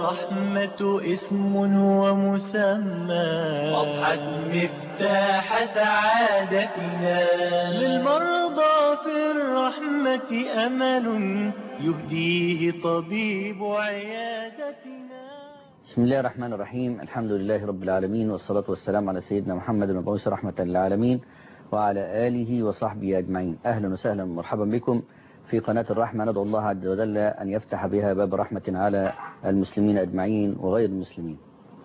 الرحمة اسم ومسمى أضحت مفتاح سعادتنا للمرضى في الرحمة أمل يهديه طبيب عيادتنا بسم الله الرحمن الرحيم الحمد لله رب العالمين والصلاة والسلام على سيدنا محمد المبعوث رحمة للعالمين وعلى آله وصحبه أجمعين أهلا وسهلا ومرحبا بكم في قناة الرحمة ندعو الله عز وجل أن يفتح بها باب رحمة على المسلمين أجمعين وغير المسلمين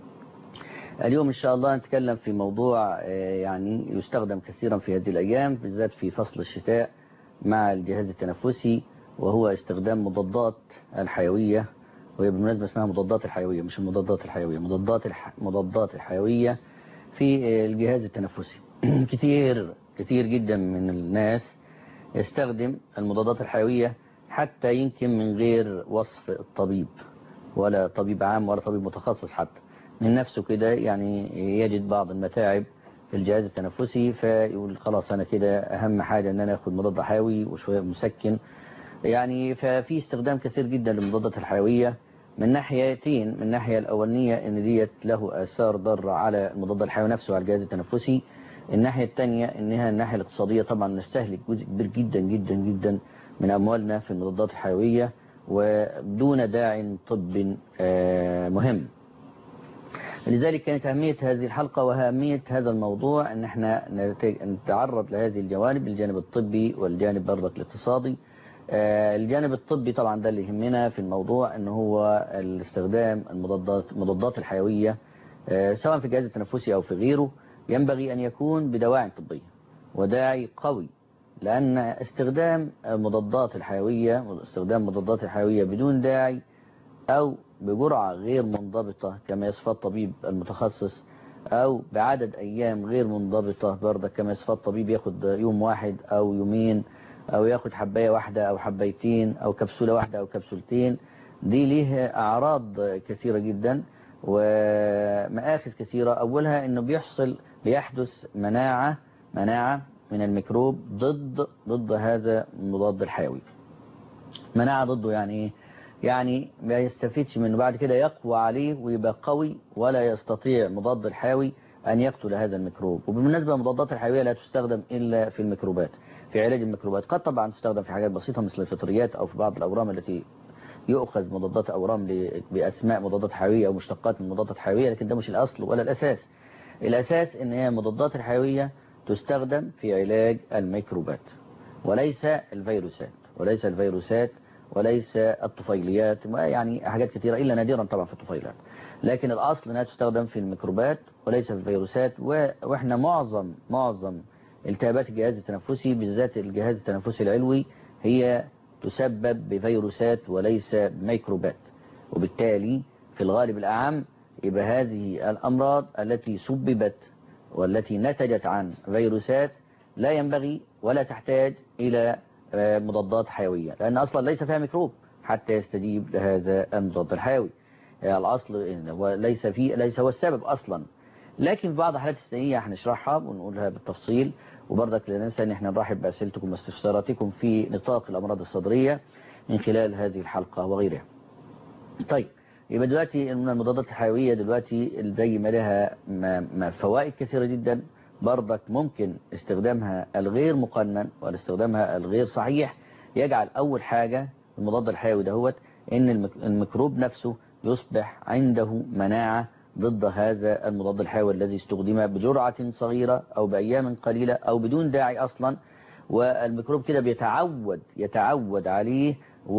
اليوم إن شاء الله نتكلم في موضوع يعني يستخدم كثيرا في هذه الأيام بالذات في فصل الشتاء مع الجهاز التنفسي وهو استخدام مضادات الحيوية وهي بالمناسبة اسمها مضادات الحيوية مش المضادات الحيوية مضادات الح... مضادات الحيوية في الجهاز التنفسي كثير كثير جدا من الناس يستخدم المضادات الحيوية حتى يمكن من غير وصف الطبيب ولا طبيب عام ولا طبيب متخصص حتى من نفسه كده يعني يجد بعض المتاعب في الجهاز التنفسي فيقول خلاص أنا كده أهم حاجة أن أنا أخذ مضاد حيوي وشوية مسكن يعني ففي استخدام كثير جدا للمضادات الحيوية من ناحيتين من الناحية الأولانية أن ديت له آثار ضارة على المضاد الحيوي نفسه على الجهاز التنفسي الناحية الثانية انها الناحية الاقتصادية طبعا نستهلك جزء كبير جدا جدا جدا من اموالنا في المضادات الحيوية ودون داع طب مهم لذلك كانت أهمية هذه الحلقة وأهمية هذا الموضوع ان احنا نتعرض لهذه الجوانب الجانب الطبي والجانب برضك الاقتصادي الجانب الطبي طبعا ده اللي يهمنا في الموضوع ان هو الاستخدام المضادات المضادات الحيوية سواء في الجهاز التنفسي او في غيره ينبغي أن يكون بدواعي طبية وداعي قوي لأن استخدام مضادات الحيوية استخدام مضادات الحيوية بدون داعي أو بجرعة غير منضبطة كما يصفى الطبيب المتخصص أو بعدد أيام غير منضبطة برضه كما يصفى الطبيب ياخد يوم واحد أو يومين أو ياخد حباية واحدة أو حبايتين أو كبسولة واحدة أو كبسولتين دي ليه أعراض كثيرة جدا ومآخذ كثيرة أولها أنه بيحصل بيحدث مناعة مناعة من الميكروب ضد ضد هذا المضاد الحيوي مناعة ضده يعني ايه يعني ما يستفيدش منه بعد كده يقوى عليه ويبقى قوي ولا يستطيع مضاد الحيوي أن يقتل هذا الميكروب وبالمناسبة المضادات الحيوية لا تستخدم إلا في الميكروبات في علاج الميكروبات قد طبعا تستخدم في حاجات بسيطة مثل الفطريات أو في بعض الأورام التي يؤخذ مضادات أورام بأسماء مضادات حيوية أو مشتقات من مضادات حيوية لكن ده مش الأصل ولا الأساس الأساس ان هي المضادات الحيوية تستخدم في علاج الميكروبات وليس الفيروسات وليس الفيروسات وليس الطفيليات يعني حاجات كثيرة إلا نادرا طبعا في الطفيلات لكن الأصل أنها تستخدم في الميكروبات وليس في الفيروسات وإحنا معظم معظم التهابات الجهاز التنفسي بالذات الجهاز التنفسي العلوي هي تسبب بفيروسات وليس بميكروبات وبالتالي في الغالب الأعم يبقى هذه الأمراض التي سببت والتي نتجت عن فيروسات لا ينبغي ولا تحتاج إلى مضادات حيوية لأن أصلا ليس فيها ميكروب حتى يستجيب لهذا المضاد الحيوي الأصل وليس فيه ليس هو السبب أصلا لكن في بعض الحالات الثانية هنشرحها ونقولها بالتفصيل وبرضك لا ننسى ان احنا نرحب بأسئلتكم واستفساراتكم في نطاق الأمراض الصدرية من خلال هذه الحلقة وغيرها طيب يبقى دلوقتي المضادات الحيوية دلوقتي زي ما لها فوائد كثيرة جدا برضك ممكن استخدامها الغير مقنن واستخدامها الغير صحيح يجعل أول حاجة المضاد الحيوي دهوت ان الميكروب نفسه يصبح عنده مناعة ضد هذا المضاد الحيوي الذي استخدم بجرعة صغيرة أو بأيام قليلة أو بدون داعي أصلا والميكروب كده بيتعود يتعود عليه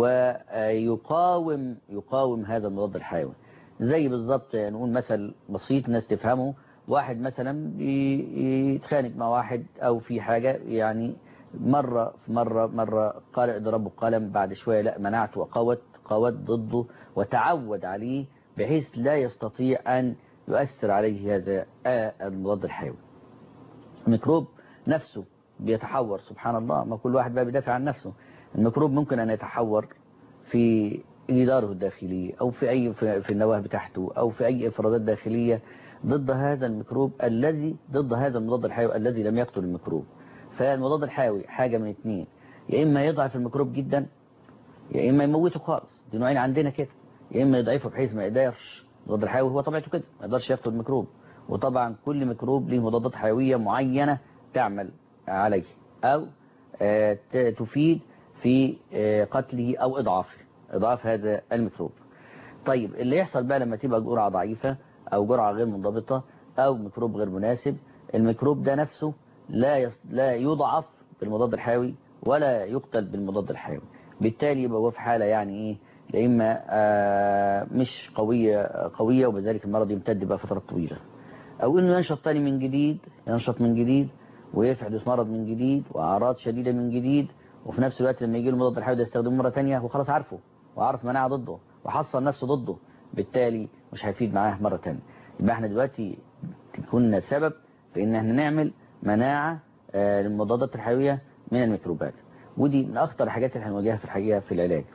ويقاوم يقاوم هذا المضاد الحيوي زي بالظبط نقول مثل بسيط ناس تفهمه واحد مثلا بيتخانق مع واحد او في حاجة يعني مرة مرة مرة قال اضربه قلم بعد شوية لا منعته وقوت قوت ضده وتعود عليه بحيث لا يستطيع ان يؤثر عليه هذا المضاد الحيوي الميكروب نفسه بيتحور سبحان الله ما كل واحد بقى بيدافع عن نفسه الميكروب ممكن أن يتحور في جداره الداخلي أو في أي في النواه بتاعته أو في أي إفرازات داخلية ضد هذا الميكروب الذي ضد هذا المضاد الحيوي الذي لم يقتل الميكروب فالمضاد الحيوي حاجة من اثنين يا إما يضعف الميكروب جدا يا إما يموته خالص دي نوعين عندنا كده يا اما يضعفه بحيث ما يقدرش المضاد الحيوي هو طبيعته كده ما يقدرش يقتل الميكروب وطبعا كل ميكروب له مضادات حيويه معينه تعمل عليه او آه، ت- تفيد في آه، قتله او اضعافه اضعاف هذا الميكروب طيب اللي يحصل بقى لما تبقى جرعه ضعيفه او جرعه غير منضبطه او ميكروب غير مناسب الميكروب ده نفسه لا يص... لا يضعف بالمضاد الحيوي ولا يقتل بالمضاد الحيوي بالتالي يبقى هو في حاله يعني ايه لا اما آه، مش قويه قويه وبذلك المرض يمتد بقى فترات طويله او انه ينشط تاني من جديد ينشط من جديد ويحدث مرض من جديد واعراض شديده من جديد وفي نفس الوقت لما يجي له المضاد الحيوي ده يستخدمه مره ثانيه هو خلاص عارفه وعارف مناعه ضده وحصل نفسه ضده بالتالي مش هيفيد معاه مره ثانيه يبقى احنا دلوقتي كنا سبب في ان احنا نعمل مناعه آه، للمضادات الحيويه من الميكروبات ودي من اخطر الحاجات اللي هنواجهها في الحقيقه في العلاج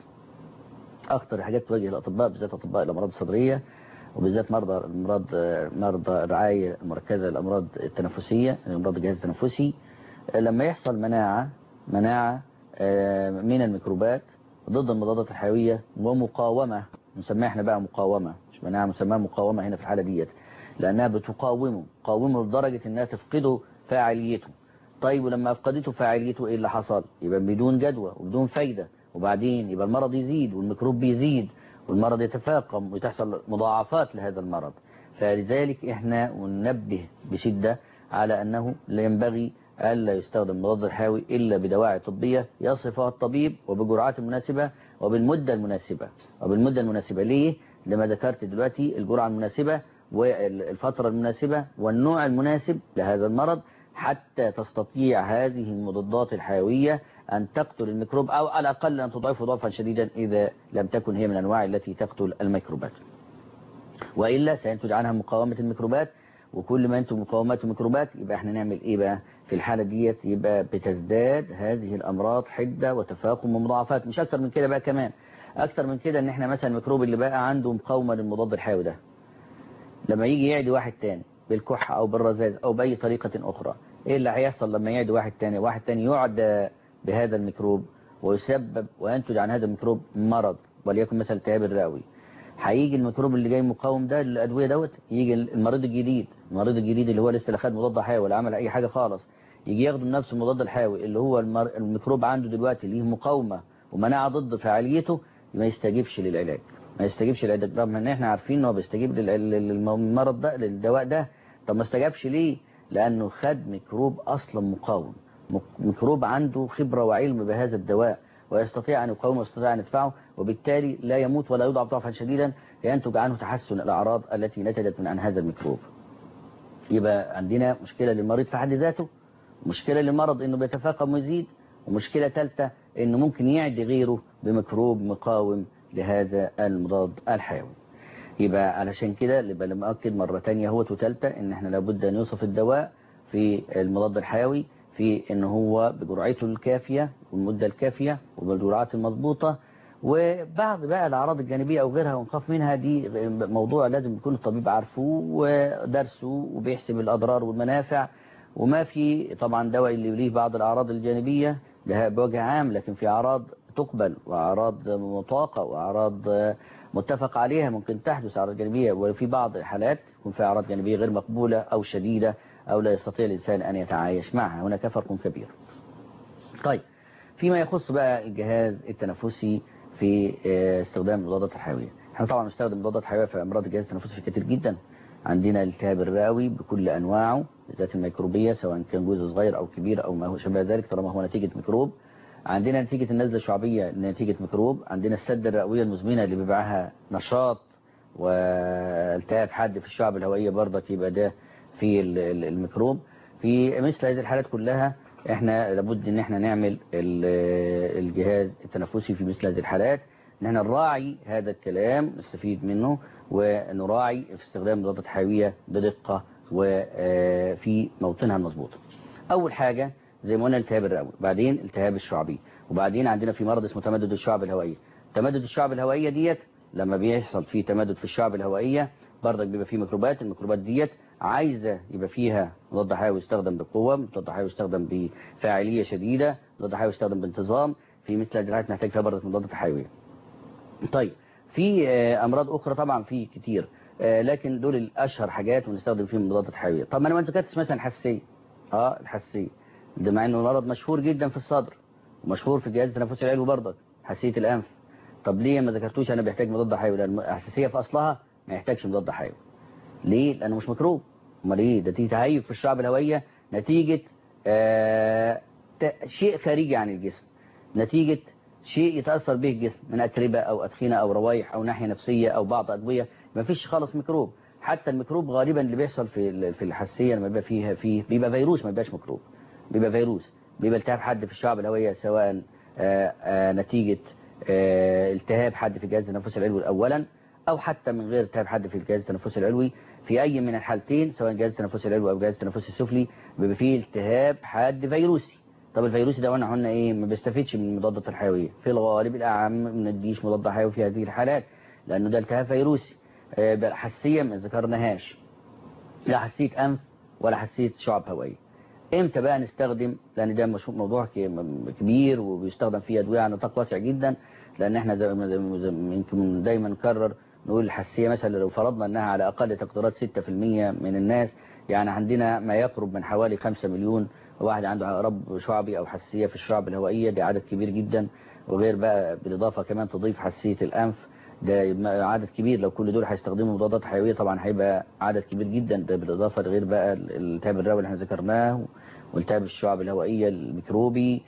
اكتر حاجات تواجه الاطباء بالذات اطباء الامراض الصدريه وبالذات مرضى الامراض مرضى الرعايه المركزه للامراض التنفسيه امراض الجهاز التنفسي لما يحصل مناعه مناعه آه، من الميكروبات ضد المضادات الحيويه ومقاومه نسميها احنا بقى مقاومه مش مناعه مسماها مقاومه هنا في الحاله ديت لانها بتقاومه قاومه لدرجه انها تفقده فاعليته طيب ولما افقدته فاعليته ايه اللي حصل يبقى بدون جدوى وبدون فايده وبعدين يبقى المرض يزيد والميكروب بيزيد والمرض يتفاقم وتحصل مضاعفات لهذا المرض فلذلك احنا ننبه بشدة على انه لا ينبغي الا يستخدم المضاد الحيوي الا بدواعي طبية يصفها الطبيب وبجرعات مناسبة وبالمدة المناسبة وبالمدة المناسبة ليه لما ذكرت دلوقتي الجرعة المناسبة والفترة المناسبة والنوع المناسب لهذا المرض حتى تستطيع هذه المضادات الحيوية أن تقتل الميكروب أو على الأقل أن تضعفه ضعفا شديدا إذا لم تكن هي من الأنواع التي تقتل الميكروبات وإلا سينتج عنها مقاومة الميكروبات وكل ما ينتج مقاومات الميكروبات يبقى احنا نعمل ايه بقى في الحالة ديت يبقى بتزداد هذه الأمراض حدة وتفاقم ومضاعفات مش أكتر من كده بقى كمان أكتر من كده إن احنا مثلا الميكروب اللي بقى عنده مقاومة للمضاد الحيوي ده لما يجي يعدي واحد تاني بالكحة أو بالرذاذ أو بأي طريقة أخرى إيه اللي هيحصل لما يعدي واحد تاني واحد تاني يعدى بهذا الميكروب ويسبب وينتج عن هذا الميكروب مرض وليكن مثلا التهاب الرئوي هيجي الميكروب اللي جاي مقاوم ده للأدوية دوت يجي المريض الجديد المريض الجديد اللي هو لسه لا خد مضاد حيوي ولا عمل أي حاجة خالص يجي ياخد من نفسه المضاد الحيوي اللي هو المر... الميكروب عنده دلوقتي ليه مقاومة ومناعة ضد فعاليته ما يستجيبش للعلاج ما يستجيبش للعلاج رغم ان احنا عارفين ان هو بيستجيب لل- للمرض ده للدواء ده طب ما استجابش ليه لانه خد ميكروب اصلا مقاوم مك- ميكروب عنده خبرة وعلم بهذا الدواء ويستطيع ان يقاومه ويستطيع ان يدفعه وبالتالي لا يموت ولا يضعف ضعفا شديدا ينتج عنه تحسن الاعراض التي نتجت من عن هذا الميكروب يبقى عندنا مشكلة للمريض في حد ذاته مشكلة للمرض انه بيتفاقم ويزيد ومشكلة ثالثة انه ممكن يعدي غيره بميكروب مقاوم لهذا المضاد الحيوي يبقى علشان كده يبقى لما أكد مرة تانية هو وثالثة ان احنا لابد ان يوصف الدواء في المضاد الحيوي في ان هو بجرعته الكافية والمدة الكافية وبالجرعات المضبوطة وبعض بقى الأعراض الجانبية أو غيرها ونخاف منها دي موضوع لازم يكون الطبيب عارفه ودرسه وبيحسب الأضرار والمنافع وما في طبعا دواء اللي ليه بعض الأعراض الجانبية لها بوجه عام لكن في أعراض تقبل وأعراض مطاقة وأعراض متفق عليها ممكن تحدث أعراض جانبية وفي بعض الحالات يكون في أعراض جانبية غير مقبولة أو شديدة أو لا يستطيع الإنسان أن يتعايش معها هناك فرق كبير طيب فيما يخص بقى الجهاز التنفسي في استخدام المضادات الحيوية احنا طبعا بنستخدم المضادات الحيوية في أمراض الجهاز التنفسي كتير جدا عندنا الالتهاب الرئوي بكل أنواعه بالذات الميكروبية سواء كان جزء صغير أو كبير أو ما هو شبه ذلك طالما هو نتيجة ميكروب عندنا نتيجة النزلة الشعبية نتيجة ميكروب عندنا السدة الرئوية المزمنة اللي بيبقى نشاط والتهاب حاد في الشعب الهوائية برضك يبقى ده في الميكروب في مثل هذه الحالات كلها احنا لابد ان احنا نعمل الجهاز التنفسي في مثل هذه الحالات ان احنا نراعي هذا الكلام نستفيد منه ونراعي في استخدام المضادات الحيوية بدقة وفي موطنها المظبوط اول حاجة زي ما قلنا التهاب الرئوي بعدين التهاب الشعبي وبعدين عندنا في مرض اسمه تمدد الشعب الهوائية تمدد الشعب الهوائية ديت لما بيحصل فيه تمدد في الشعب الهوائية برضك بيبقى فيه ميكروبات الميكروبات ديت عايزة يبقى فيها مضاد حيوي يستخدم بقوة مضاد حيوي يستخدم بفاعلية شديدة مضاد حيوي يستخدم بانتظام في مثل هذه الحالات نحتاج فيها برضك مضادات حيوية طيب في في آه، امراض اخرى طبعا في كتير آه، لكن دول الاشهر حاجات ونستخدم فيهم المضادات الحيويه طب ما انا ما ذكرتش مثلا الحساسيه اه الحساسيه ده مع انه مرض مشهور جدا في الصدر ومشهور في الجهاز التنفسي العلوي برضك حساسيه الانف طب ليه ما ذكرتوش انا بيحتاج مضاد حيوي لان الحساسيه في اصلها ما يحتاجش مضاد حيوي ليه لانه مش ميكروب امال ايه ده دي تهيج في الشعب الهويه نتيجه آه ت- شيء خارجي عن الجسم نتيجه شيء يتاثر به الجسم من اتربه او ادخنه او روايح او ناحيه نفسيه او بعض ادويه ما فيش خالص ميكروب حتى الميكروب غالبا اللي بيحصل في ال- في الحساسيه لما بيبقى فيها فيه بيبقى فيروس ما بيبقاش ميكروب بيبقى فيروس بيبقى التهاب حد في الشعب الهويه سواء آه، آه، نتيجه آه، التهاب حد في الجهاز التنفسي العلوي اولا او حتى من غير التهاب حد في الجهاز التنفسي العلوي في اي من الحالتين سواء الجهاز التنفسي العلوي او الجهاز التنفسي السفلي بيبقى فيه التهاب حاد فيروسي طب الفيروسي ده وانا قلنا ايه ما بيستفيدش من المضادات الحيويه في الغالب الاعم ما بنديش مضاد حيوي في هذه الحالات لانه ده التهاب فيروسي آه، بقى حساسيه ما ذكرناهاش لا حساسيه انف ولا حساسيه شعب هوائيه امتى بقى نستخدم لان ده مش موضوع ك- كبير وبيستخدم فيه ادويه على نطاق واسع جدا لان احنا زي ما- زي ما- زي ما يمكن دايما نكرر نقول الحساسيه مثلا لو فرضنا انها على اقل تقديرات 6% من الناس يعني عندنا ما يقرب من حوالي 5 مليون واحد عنده عقرب شعبي او حساسيه في الشعب الهوائيه ده عدد كبير جدا وغير بقى بالاضافه كمان تضيف حساسيه الانف ده يبقى عدد كبير لو كل دول هيستخدموا مضادات حيويه طبعا هيبقى عدد كبير جدا ده بالاضافه لغير بقى الالتهاب الرئوي اللي احنا ذكرناه والتهاب الشعب الهوائيه الميكروبي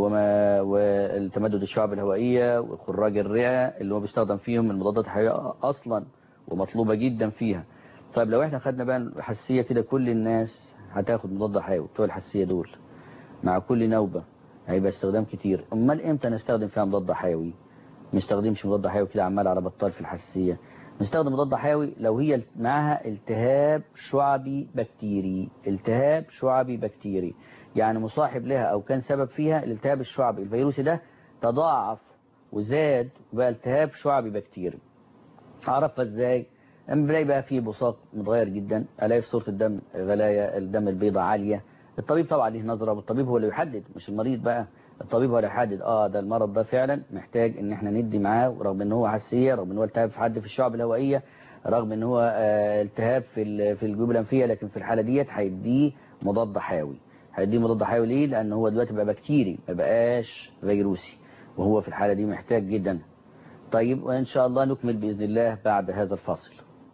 وما والتمدد الشعب الهوائيه وخراج الرئه اللي هو بيستخدم فيهم المضادات الحيويه اصلا ومطلوبه جدا فيها طيب لو احنا خدنا بقى الحساسيه كده كل الناس هتاخد مضاد حيوي بتوع الحساسيه دول مع كل نوبه هيبقى استخدام كتير امال امتى نستخدم فيها مضاد حيوي ما نستخدمش مضاد حيوي كده عمال على بطال في الحساسيه نستخدم مضاد حيوي لو هي معاها التهاب شعبي بكتيري التهاب شعبي بكتيري يعني مصاحب لها او كان سبب فيها الالتهاب الشعبي الفيروسي ده تضاعف وزاد وبقى التهاب شعبي بكتيري اعرفها ازاي اما بلاقي بقى فيه بصاق متغير جدا الاقي في صوره الدم غلايا الدم البيضاء عاليه الطبيب طبعا ليه نظره والطبيب هو اللي يحدد مش المريض بقى الطبيب هو اللي يحدد اه ده المرض ده فعلا محتاج ان احنا ندي معاه رغم ان هو حساسيه رغم ان هو التهاب في حد في الشعب الهوائيه رغم ان هو آه التهاب في ال- في الجيوب الانفيه لكن في الحاله ديت هيديه مضاد حيوي هيديه مضاد حيوي ليه لان هو دلوقتي بقى بكتيري ما بقاش فيروسي وهو في الحاله دي محتاج جدا طيب وان شاء الله نكمل باذن الله بعد هذا الفاصل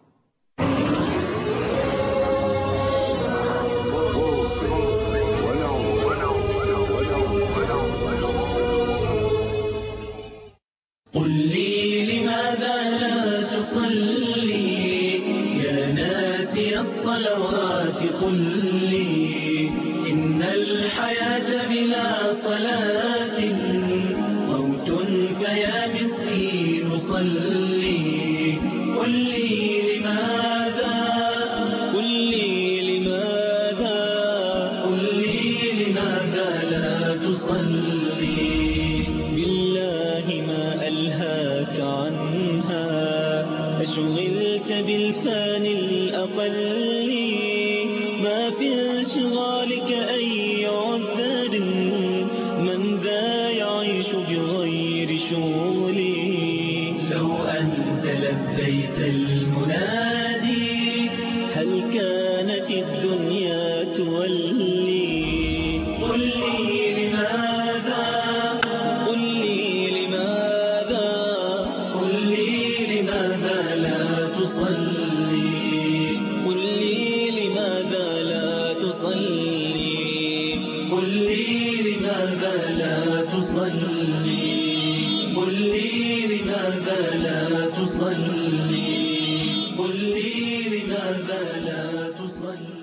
قل لي لماذا لا تصلي يا ناسي الصلوات قل لي إن الحياة بلا صلاة موت فيا مسكين صلي قل لي لماذا قل لي لماذا قل لي لماذا لا تصلي بالله ما ألهاك عنها أشغلت بالفان الأقل ما في انشغالك أي عذر من ذا يعيش بغير شغلي لو أنت لبيت المنادي هل كانت الدنيا تولي قل لي لماذا قل لي لماذا قل لي لماذا لا تصلي قل لي لماذا لا تصلي قل لي لماذا لا تصلي قل لي لماذا لا تصلي قل لي لماذا لا تصلي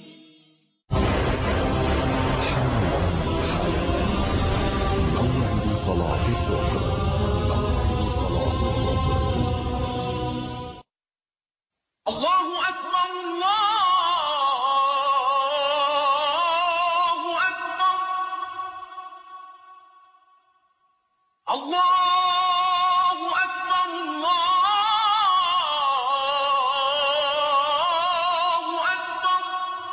موعد صلاة الظهر موعد صلاة الظهر الله أكبر الله أكبر الله أكبر الله أكبر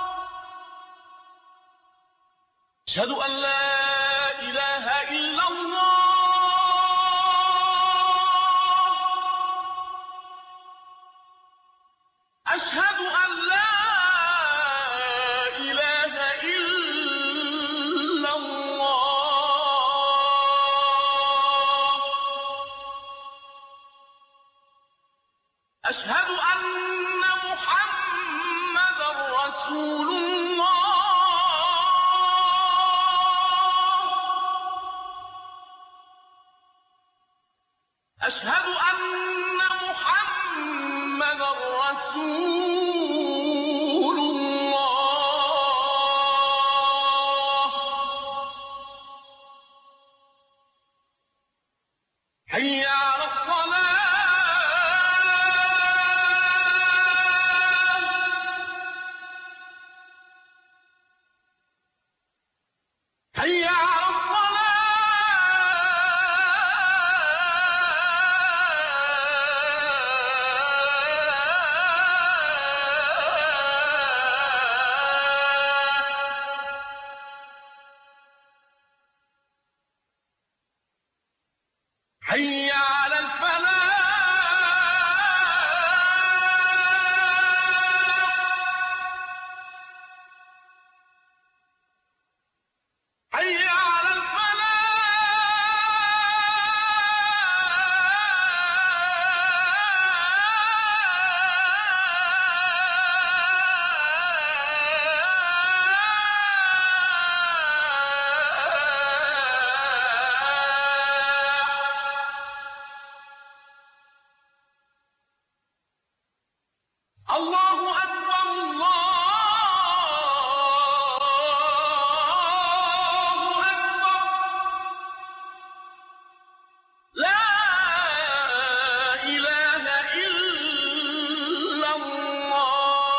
أشهد أن لا إله إلا الله أشهد أن محمد رسول الله أشهد أن محمد رسول الله حي على الصلاة حي على الصلاة حي على الفلاح حي على الفلاح الله أكبر الله أكبر لا إله إلا الله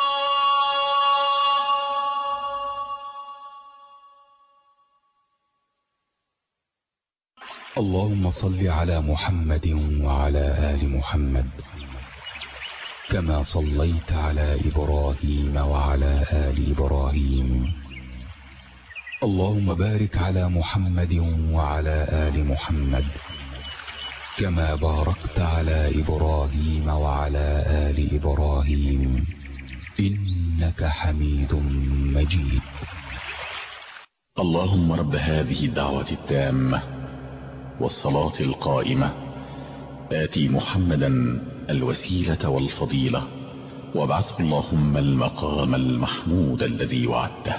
اللهم صل على محمد وعلى آل محمد كما صليت على إبراهيم وعلى آل إبراهيم اللهم بارك على محمد وعلى آل محمد كما باركت على إبراهيم وعلى آل إبراهيم إنك حميد مجيد اللهم رب هذه الدعوة التامة والصلاة القائمة آتي محمدا الوسيلة والفضيلة وابعثه اللهم المقام المحمود الذي وعدته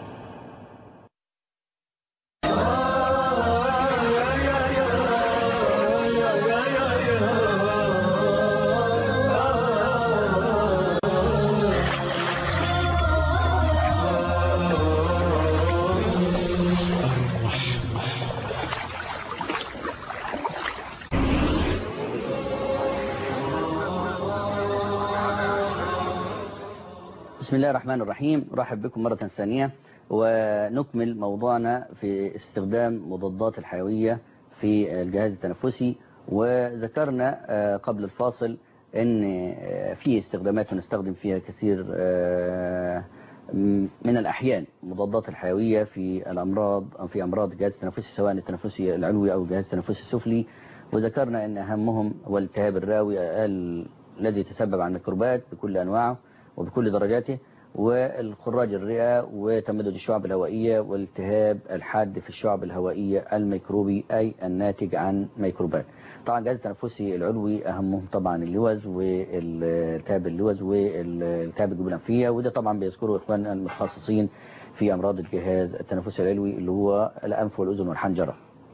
بسم الله الرحمن الرحيم رحب بكم مرة ثانية ونكمل موضوعنا في استخدام مضادات الحيوية في الجهاز التنفسي وذكرنا آه، قبل الفاصل ان آه، في استخدامات نستخدم فيها كثير آه، م- من الأحيان مضادات الحيوية في الأمراض أو في أمراض الجهاز التنفسي سواء التنفسي العلوي أو الجهاز التنفسي السفلي وذكرنا أن أهمهم هو الالتهاب الراوي ال- الذي يتسبب عن الميكروبات بكل أنواعه وبكل درجاته والخراج الرئة وتمدد الشعب الهوائية والالتهاب الحاد في الشعب الهوائية الميكروبي أي الناتج عن ميكروبات طبعا الجهاز التنفسي العلوي أهمهم طبعا اللوز والالتهاب اللوز والالتهاب الجيوب الأنفية وده طبعا بيذكره إخواننا المتخصصين في أمراض الجهاز التنفسي العلوي اللي هو الأنف والأذن والحنجرة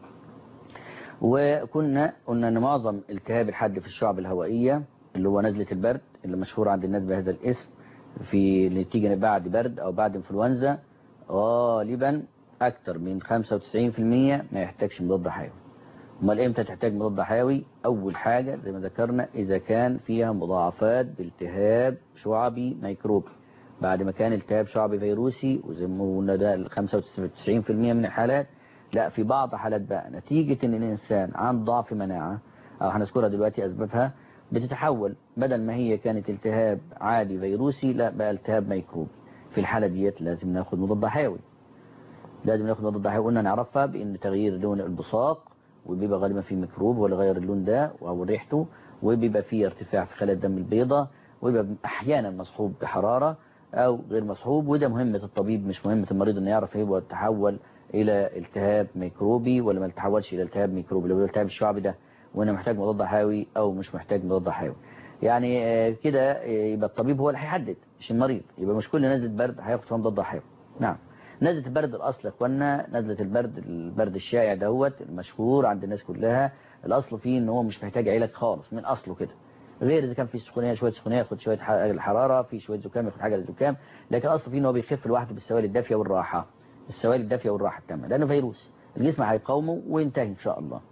وكنا قلنا ان معظم التهاب الحاد في الشعب الهوائية اللي هو نزلة البرد اللي مشهور عند الناس بهذا الاسم في اللي تيجي بعد برد او بعد انفلونزا غالبا اكتر من 95% ما يحتاجش مضاد حيوي امال امتى تحتاج مضاد حيوي اول حاجة زي ما ذكرنا اذا كان فيها مضاعفات بالتهاب شعبي ميكروبي بعد ما كان التهاب شعبي فيروسي وزي ما قلنا ده ال 95% من الحالات لا في بعض حالات بقى نتيجة ان الانسان عنده ضعف مناعة او هنذكرها دلوقتي اسبابها بتتحول بدل ما هي كانت التهاب عادي فيروسي لا بقى التهاب ميكروبي في الحالة ديت لازم ناخد مضاد حيوي لازم ناخد مضاد حيوي قلنا نعرفها بان تغيير لون البصاق وبيبقى غالبا في ميكروب ولا غير اللون ده او ريحته وبيبقى فيه ارتفاع في خلايا الدم البيضاء ويبقى احيانا مصحوب بحرارة او غير مصحوب وده مهمة الطبيب مش مهمة المريض انه يعرف ايه هو تحول الى التهاب ميكروبي ولا ما تحولش الى التهاب ميكروبي لو التهاب الشعبي ده وانا محتاج مضاد حيوي او مش محتاج مضاد حيوي يعني آه، كده آه، يبقى الطبيب هو اللي هيحدد مش المريض يبقى مش كل نزلة برد هياخد فيها مضاد حيوي نعم نزلة البرد الأصل يا اخوانا نزلة البرد البرد الشائع دهوت المشهور عند الناس كلها الأصل فيه إن هو مش محتاج علاج خالص من أصله كده غير إذا كان في سخونية شوية سخونية ياخد شوية ح- الحرارة في شوية زكام ياخد حاجة للزكام لكن الأصل فيه إن هو بيخف لوحده بالسوائل الدافية والراحة السوائل الدافية والراحة التامة لأنه فيروس الجسم هيقاومه وينتهي إن شاء الله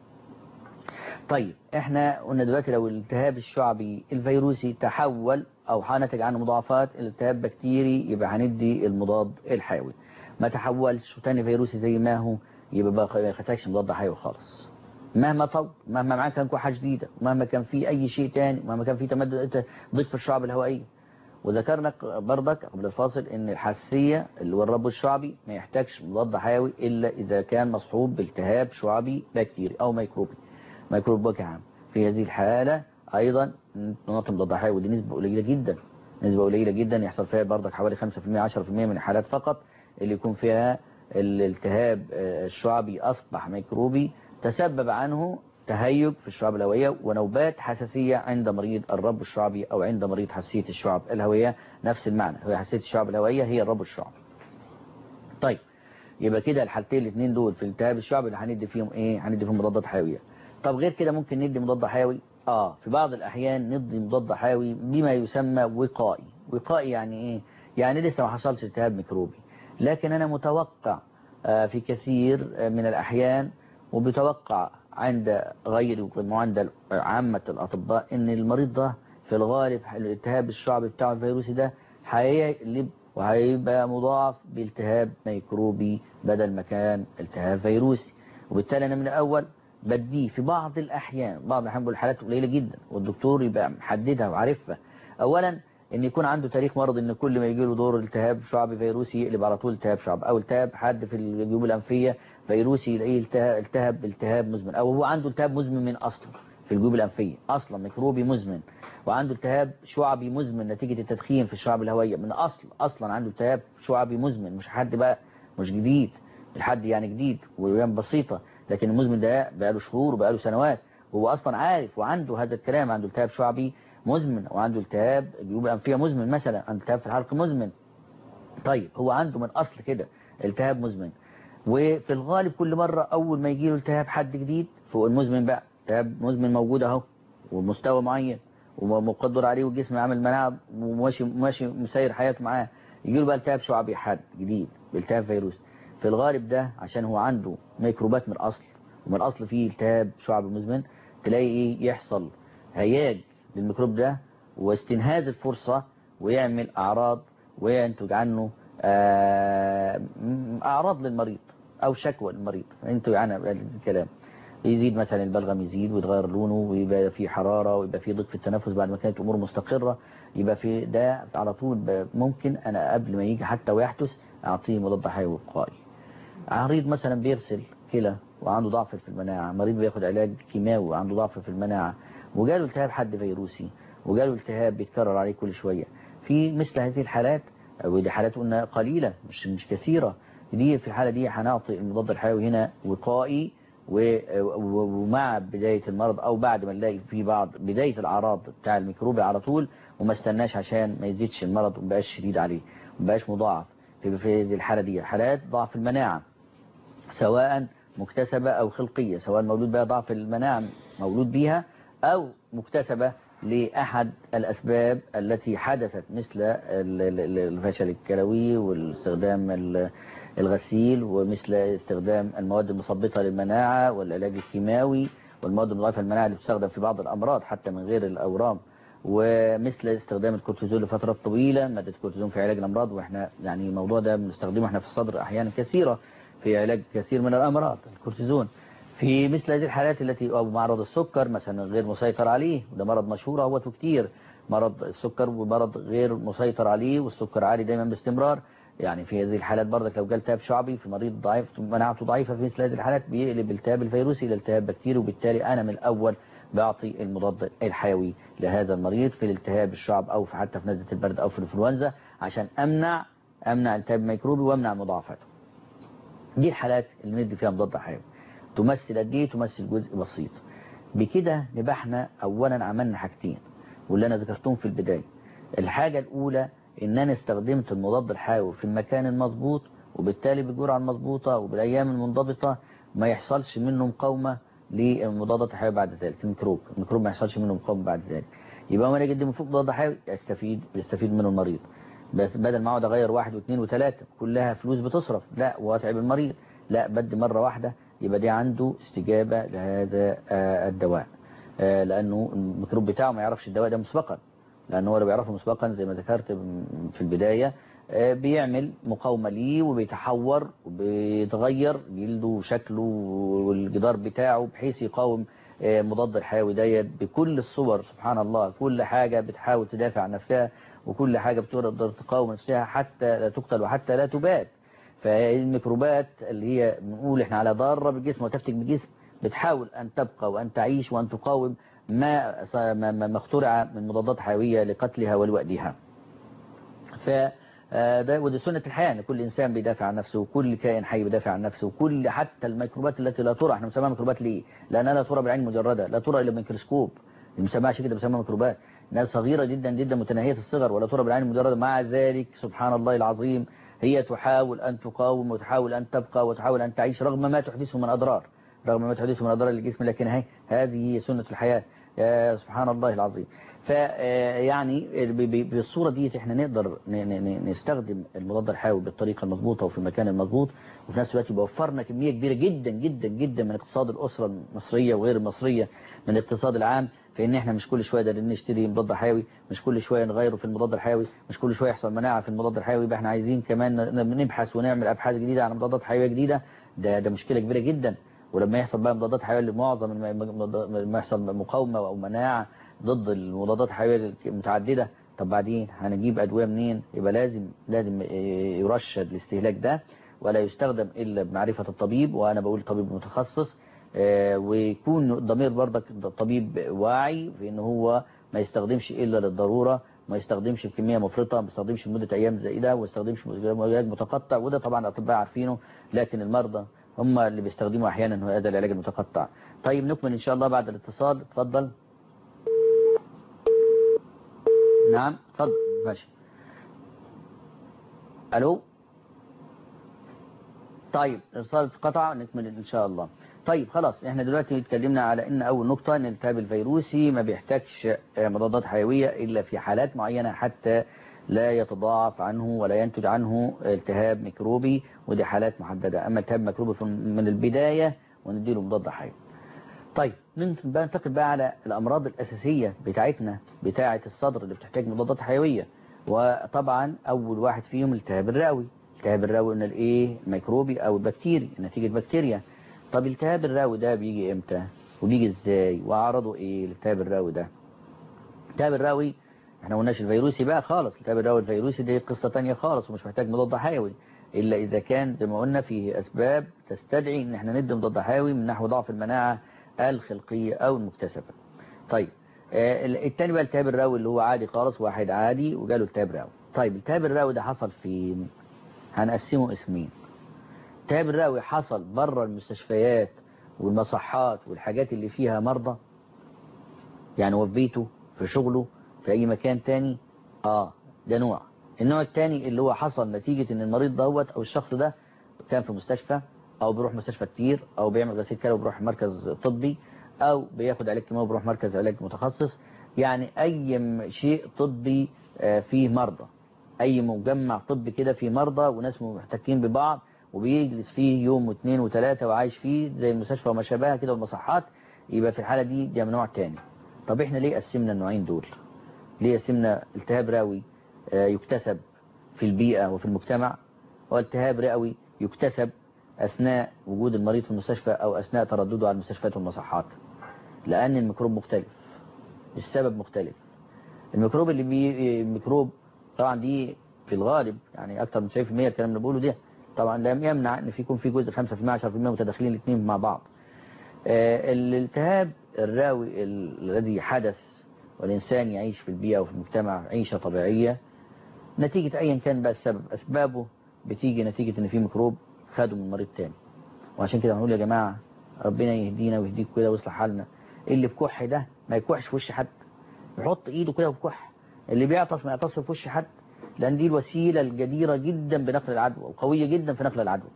طيب احنا قلنا دلوقتي لو الالتهاب الشعبي الفيروسي تحول او هنتج عنه مضاعفات الالتهاب بكتيري يبقى هندي المضاد الحيوي ما تحولش تاني فيروسي زي ما هو يبقى بقى ما يحتاجش مضاد حيوي خالص مهما طول مهما معاه كان كحة جديدة مهما كان في اي شيء تاني مهما كان في تمدد ضيق في الشعب الهوائية وذكرنا برضك قبل الفاصل ان الحساسية اللي هو الرب الشعبي ما يحتاجش مضاد حيوي الا اذا كان مصحوب بالتهاب شعبي بكتيري او ميكروبي ميكروب بوجه عام في هذه الحالة أيضا نعطي مضاد حيوي ودي نسبة قليلة جدا نسبة قليلة جدا يحصل فيها برضك حوالي 5% 10% من الحالات فقط اللي يكون فيها الالتهاب آه، الشعبي أصبح ميكروبي تسبب عنه تهيج في الشعب الهوائية ونوبات حساسية عند مريض الرب الشعبي أو عند مريض حساسية الشعب الهوائية نفس المعنى هي حساسية الشعب الهوائية هي الرب الشعبي طيب يبقى كده الحالتين الاثنين دول في التهاب الشعب اللي هندي فيهم ايه هندي فيهم مضادات حيوية طب غير كده ممكن ندي مضاد حيوي اه في بعض الاحيان ندي مضاد حيوي بما يسمى وقائي وقائي يعني ايه يعني لسه ما حصلش التهاب ميكروبي لكن انا متوقع آه في كثير آه من الاحيان وبتوقع عند غيري وعند عامة الاطباء ان المريض ده في الغالب الالتهاب الشعبي بتاعه الفيروسي ده هيقلب وهيبقى مضاعف بالتهاب ميكروبي بدل ما كان التهاب فيروسي وبالتالي انا من الاول بديه في بعض الأحيان بعض الأحيان بقول حالات قليلة جدا والدكتور يبقى محددها وعارفها أولا ان يكون عنده تاريخ مرض ان كل ما يجي له دور التهاب شعبي فيروسي يقلب على طول التهاب شعبي او التهاب حد في الجيوب الانفيه فيروسي يلاقيه التهاب التهاب التهاب مزمن او هو عنده التهاب مزمن من اصله في الجيوب الانفيه اصلا ميكروبي مزمن وعنده التهاب شعبي مزمن نتيجه التدخين في الشعب الهوائيه من اصل اصلا عنده التهاب شعبي مزمن مش حد بقى مش جديد الحد يعني جديد وايام بسيطه لكن المزمن ده بقاله شهور وبقاله سنوات هو اصلا عارف وعنده هذا الكلام عنده التهاب شعبي مزمن وعنده التهاب جيوب الانفيه مزمن مثلا عنده التهاب في الحلق مزمن طيب هو عنده من اصل كده التهاب مزمن وفي الغالب كل مرة اول ما يجي له التهاب حد جديد فوق المزمن بقى التهاب مزمن موجود اهو ومستوى معين ومقدر عليه والجسم عامل مناعه وماشي ماشي مسير حياته معاه يجي له بقى التهاب شعبي حاد جديد بالتهاب فيروسي في الغالب ده عشان هو عنده ميكروبات من الاصل ومن الاصل فيه التهاب شعبي مزمن تلاقي ايه يحصل هياج للميكروب ده واستنهاز الفرصة ويعمل اعراض وينتج عنه آه، اعراض للمريض او شكوى للمريض ينتج عنها الكلام يزيد مثلا البلغم يزيد ويتغير لونه ويبقى في حرارة ويبقى في ضيق في التنفس بعد ما كانت امور مستقرة يبقى في ده على طول ممكن انا قبل ما يجي حتى ويحدث اعطيه مضاد حيوي وقائي عريض مثلا بيرسل كلى وعنده ضعف في المناعة مريض بياخد علاج كيماوي وعنده ضعف في المناعة وجاله التهاب حد فيروسي وجاله التهاب بيتكرر عليه كل شوية في مثل هذه الحالات ودي حالات قلنا قليلة مش مش كثيرة دي في الحالة دي هنعطي المضاد الحيوي هنا وقائي ومع بداية المرض او بعد ما نلاقي في بعض بداية الاعراض بتاع الميكروبي على طول وما استناش عشان ما يزيدش المرض ومبقاش شديد عليه ومبقاش مضاعف في في هذه الحالة دي حالات ضعف المناعة سواء مكتسبة او خلقية سواء مولود بها ضعف المناعة مولود بيها او مكتسبة لأحد الأسباب التي حدثت مثل الفشل الكلوي والاستخدام الغسيل ومثل استخدام المواد المثبطة للمناعة والعلاج الكيماوي والمواد المضاعفة للمناعة اللي بتستخدم في بعض الأمراض حتى من غير الأورام ومثل استخدام الكورتيزون لفترات طويلة مادة الكورتيزون في علاج الأمراض وإحنا يعني الموضوع ده بنستخدمه إحنا في الصدر أحيانا كثيرة في علاج كثير من الأمراض الكورتيزون في مثل هذه الحالات التي أو معرض السكر مثلا غير مسيطر عليه وده مرض مشهور اهوت كتير مرض السكر ومرض غير مسيطر عليه والسكر عالي دايما باستمرار يعني في هذه الحالات برضك لو جاء التهاب شعبي في مريض ضعيف مناعته ضعيفة في مثل هذه الحالات بيقلب التهاب الفيروسي إلى التهاب بكتيري وبالتالي أنا من الأول بعطي المضاد الحيوي لهذا المريض في الالتهاب الشعب أو في حتى في نزلة البرد أو في الانفلونزا عشان أمنع أمنع التهاب ميكروبي وأمنع مضاعفاته دي الحالات اللي ندي فيها مضاد حيوي تمثل قد ايه تمثل جزء بسيط بكده نبقى احنا اولا عملنا حاجتين واللي أنا ذكرتهم في البداية الحاجة الأولى إن أنا استخدمت المضاد الحيوي في المكان المضبوط وبالتالي بالجرعة المضبوطة وبالأيام المنضبطة ما يحصلش منه مقاومة للمضادات الحيوية بعد ذلك الميكروب الميكروب ما يحصلش منه مقاومة بعد ذلك يبقى وانا اقدم فوق مضاد حيوي يستفيد يستفيد منه المريض بس بدل ما اقعد اغير واحد واثنين وثلاثة كلها فلوس بتصرف لا واتعب المريض لا بدي مرة واحدة يبقى دي عنده استجابة لهذا آه، الدواء آه، لانه الميكروب بتاعه ما يعرفش الدواء ده مسبقا لانه هو لو بيعرفه مسبقا زي ما ذكرت في البداية آه، بيعمل مقاومة ليه وبيتحور وبيتغير جلده وشكله والجدار بتاعه بحيث يقاوم آه، مضاد الحيوي ديت بكل الصور سبحان الله كل حاجة بتحاول تدافع عن نفسها وكل حاجة بتقدر تقاوم نفسها حتى لا تقتل وحتى لا تبات فالميكروبات اللي هي بنقول احنا على ضارة بالجسم وتفتك بالجسم بتحاول أن تبقى وأن تعيش وأن تقاوم ما ما ما اخترع من مضادات حيوية لقتلها ولوأدها ف آه، ده ودي سنة الحياة ان كل إنسان بيدافع عن نفسه وكل كائن حي بيدافع عن نفسه وكل حتى الميكروبات التي لا ترى احنا بنسميها ميكروبات ليه؟ لأنها لا ترى بالعين المجردة لا ترى إلا بالميكروسكوب بنسميها عشان كده بنسميها ميكروبات ناس صغيرة جدا جدا متناهية الصغر ولا ترى بالعين المجردة مع ذلك سبحان الله العظيم هي تحاول أن تقاوم وتحاول أن تبقى وتحاول أن تعيش رغم ما تحدثه من أضرار رغم ما تحدثه من أضرار للجسم لكن هي هذه هي سنة الحياة يا سبحان الله العظيم فيعني بالصورة دي احنا نقدر ن- ن- نستخدم المضاد الحيوي بالطريقة المضبوطة وفي المكان المضبوط وفي نفس الوقت يبقى وفرنا كمية كبيرة جدا جدا جدا من اقتصاد الأسرة المصرية وغير المصرية من الاقتصاد العام فإن احنا مش كل شوية قادرين نشتري مضاد حيوي مش كل شوية نغيره في المضاد الحيوي مش كل شوية يحصل مناعة في المضاد الحيوي يبقى احنا عايزين كمان ن- نبحث ونعمل أبحاث جديدة على مضادات حيوية جديدة ده ده مشكلة كبيرة جدا ولما يحصل بقى مضادات حيوية لمعظم الم- لما يحصل مقاومة أو مناعة ضد المضادات الحيوية المتعددة طب بعدين هنجيب أدوية منين يبقى لازم لازم إيه، يرشد الاستهلاك ده ولا يستخدم إلا بمعرفة الطبيب وأنا بقول طبيب متخصص آه، ويكون الضمير برضك طبيب واعي في ان هو ما يستخدمش الا للضرورة ما يستخدمش بكمية مفرطة ما يستخدمش لمدة ايام زائدة وما يستخدمش علاج متقطع وده طبعا الاطباء عارفينه لكن المرضى هم اللي بيستخدموا احيانا هذا العلاج المتقطع طيب نكمل ان شاء الله بعد الاتصال اتفضل نعم اتفضل ماشي الو طيب الارسال اتقطع نكمل ان شاء الله طيب خلاص احنا دلوقتي اتكلمنا على ان اول نقطة ان الالتهاب الفيروسي ما بيحتاجش آه، مضادات حيوية الا في حالات معينة حتى لا يتضاعف عنه ولا ينتج عنه التهاب ميكروبي ودي حالات محددة اما التهاب ميكروبي في- من البداية ونديله مضاد حيوي طيب ننتقل بقى ننتقل بقى على الامراض الاساسية بتاعتنا بتاعة الصدر اللي بتحتاج مضادات حيوية وطبعا اول واحد فيهم التهاب الرئوي التهاب الرئوي ان الايه ميكروبي او بكتيري نتيجة بكتيريا طب التهاب الرئوي ده بيجي امتى وبيجي ازاي واعراضه ايه الالتهاب الرئوي ده الالتهاب الرئوي احنا ما قلناش الفيروسي بقى خالص الالتهاب الرئوي الفيروسي دي قصة تانية خالص ومش محتاج مضاد حيوي الا اذا كان زي ما قلنا فيه اسباب تستدعي ان احنا ندي مضاد حيوي من نحو ضعف المناعة الخلقية او المكتسبة طيب آه، التاني بقى الالتهاب الرئوي اللي هو عادي خالص واحد عادي وجاله التهاب رئوي طيب الالتهاب الرئوي ده حصل فين هنقسمه اسمين التهاب الرئوي حصل بره المستشفيات والمصحات والحاجات اللي فيها مرضى يعني هو في بيته في شغله في اي مكان تاني اه ده نوع النوع التاني اللي هو حصل نتيجة ان المريض دوت او الشخص ده كان في مستشفى او بيروح مستشفى كتير او بيعمل غسيل كلى وبيروح مركز طبي او بياخد علاج كيماوي وبيروح مركز علاج متخصص يعني اي م- شيء طبي آه، فيه مرضى اي مجمع طبي كده فيه مرضى وناس محتكين ببعض وبيجلس فيه يوم واثنين وثلاثة وعايش فيه زي المستشفى وما شابهها كده والمصحات يبقى في الحالة دي ده من نوع تاني طب احنا ليه قسمنا النوعين دول ليه قسمنا التهاب رئوي آه، يكتسب في البيئة وفي المجتمع والتهاب رئوي يكتسب أثناء وجود المريض في المستشفى أو أثناء تردده على المستشفيات والمصحات لأن الميكروب مختلف السبب مختلف الميكروب اللي بي الميكروب طبعا دي في الغالب يعني أكثر من 90% الكلام اللي بقوله ده طبعا لم يمنع ان في يكون في جزء 5% 10% متداخلين الاثنين مع بعض آه، الالتهاب الراوي ال- الذي حدث والإنسان يعيش في البيئة وفي المجتمع عيشة طبيعية نتيجة أيا كان بقى السبب أسبابه بتيجي نتيجة إن في ميكروب خده من مريض تاني وعشان كده هنقول يا جماعة ربنا يهدينا ويهديك كده ويصلح حالنا اللي في كح ده ما يكحش في وش حد يحط ايده كده وكح اللي بيعطس ما يعطسش في وش حد لان دي الوسيله الجديره جدا بنقل العدوى وقويه جدا في نقل العدوى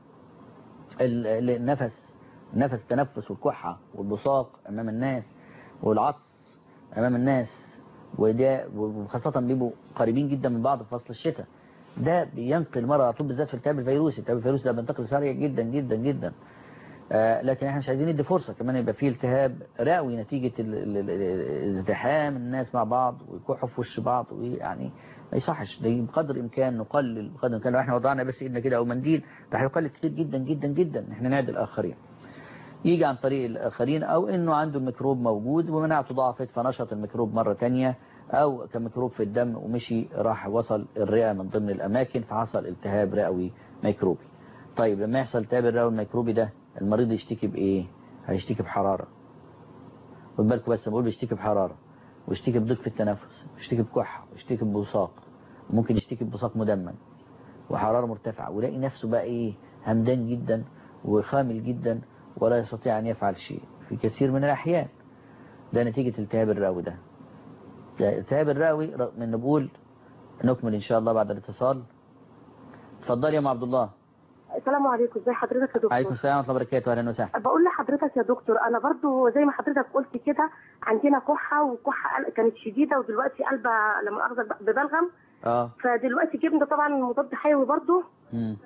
ال- ال- النفس النفس التنفس والكحه والبصاق امام الناس والعطس امام الناس وده وخاصه بيبقوا قريبين جدا من بعض في فصل الشتاء ده بينقل المرض على طول بالذات في التهاب الفيروسي التهاب الفيروسي ده بينتقل سريع جدا جدا جدا آه، لكن احنا مش عايزين ندي فرصة كمان يبقى فيه التهاب رئوي نتيجة ال- ال- ال- ال- ازدحام الناس مع بعض ويكحوا في وش بعض ويعني ما يصحش ده بقدر الامكان نقلل بقدر الامكان لو احنا وضعنا بس ايدنا كده او منديل ده هيقلل كتير جدا جدا جدا ان احنا نعدي الاخرين يجي عن طريق الاخرين او انه عنده الميكروب موجود ومناعته ضعفت فنشط الميكروب مرة تانية او كميكروب في الدم ومشي راح وصل الرئة من ضمن الاماكن فحصل التهاب رئوي ميكروبي طيب لما يحصل التهاب الرئوي الميكروبي ده المريض يشتكي بايه هيشتكي بحرارة خد بالكم بس بقول بيشتكي بحرارة ويشتكي بضيق في التنفس ويشتكي بكحة ويشتكي ببصاق ممكن يشتكي ببصاق مدمن وحرارة مرتفعة ويلاقي نفسه بقى ايه همدان جدا وخامل جدا ولا يستطيع ان يفعل شيء في كثير من الاحيان ده نتيجة التهاب الرئوي ده ده التهاب الرئوي رغم ان بقول نكمل ان شاء الله بعد الاتصال اتفضل يا ام عبد الله السلام عليكم ازي حضرتك يا دكتور عليكم السلام ورحمه الله وبركاته اهلا وسهلا بقول لحضرتك يا دكتور انا برضو زي ما حضرتك قلت كده عندنا كحه وكحه قل- كانت شديده ودلوقتي قلبه لما اخذ ببلغم اه فدلوقتي جبنا طبعا مضاد حيوي برضو امم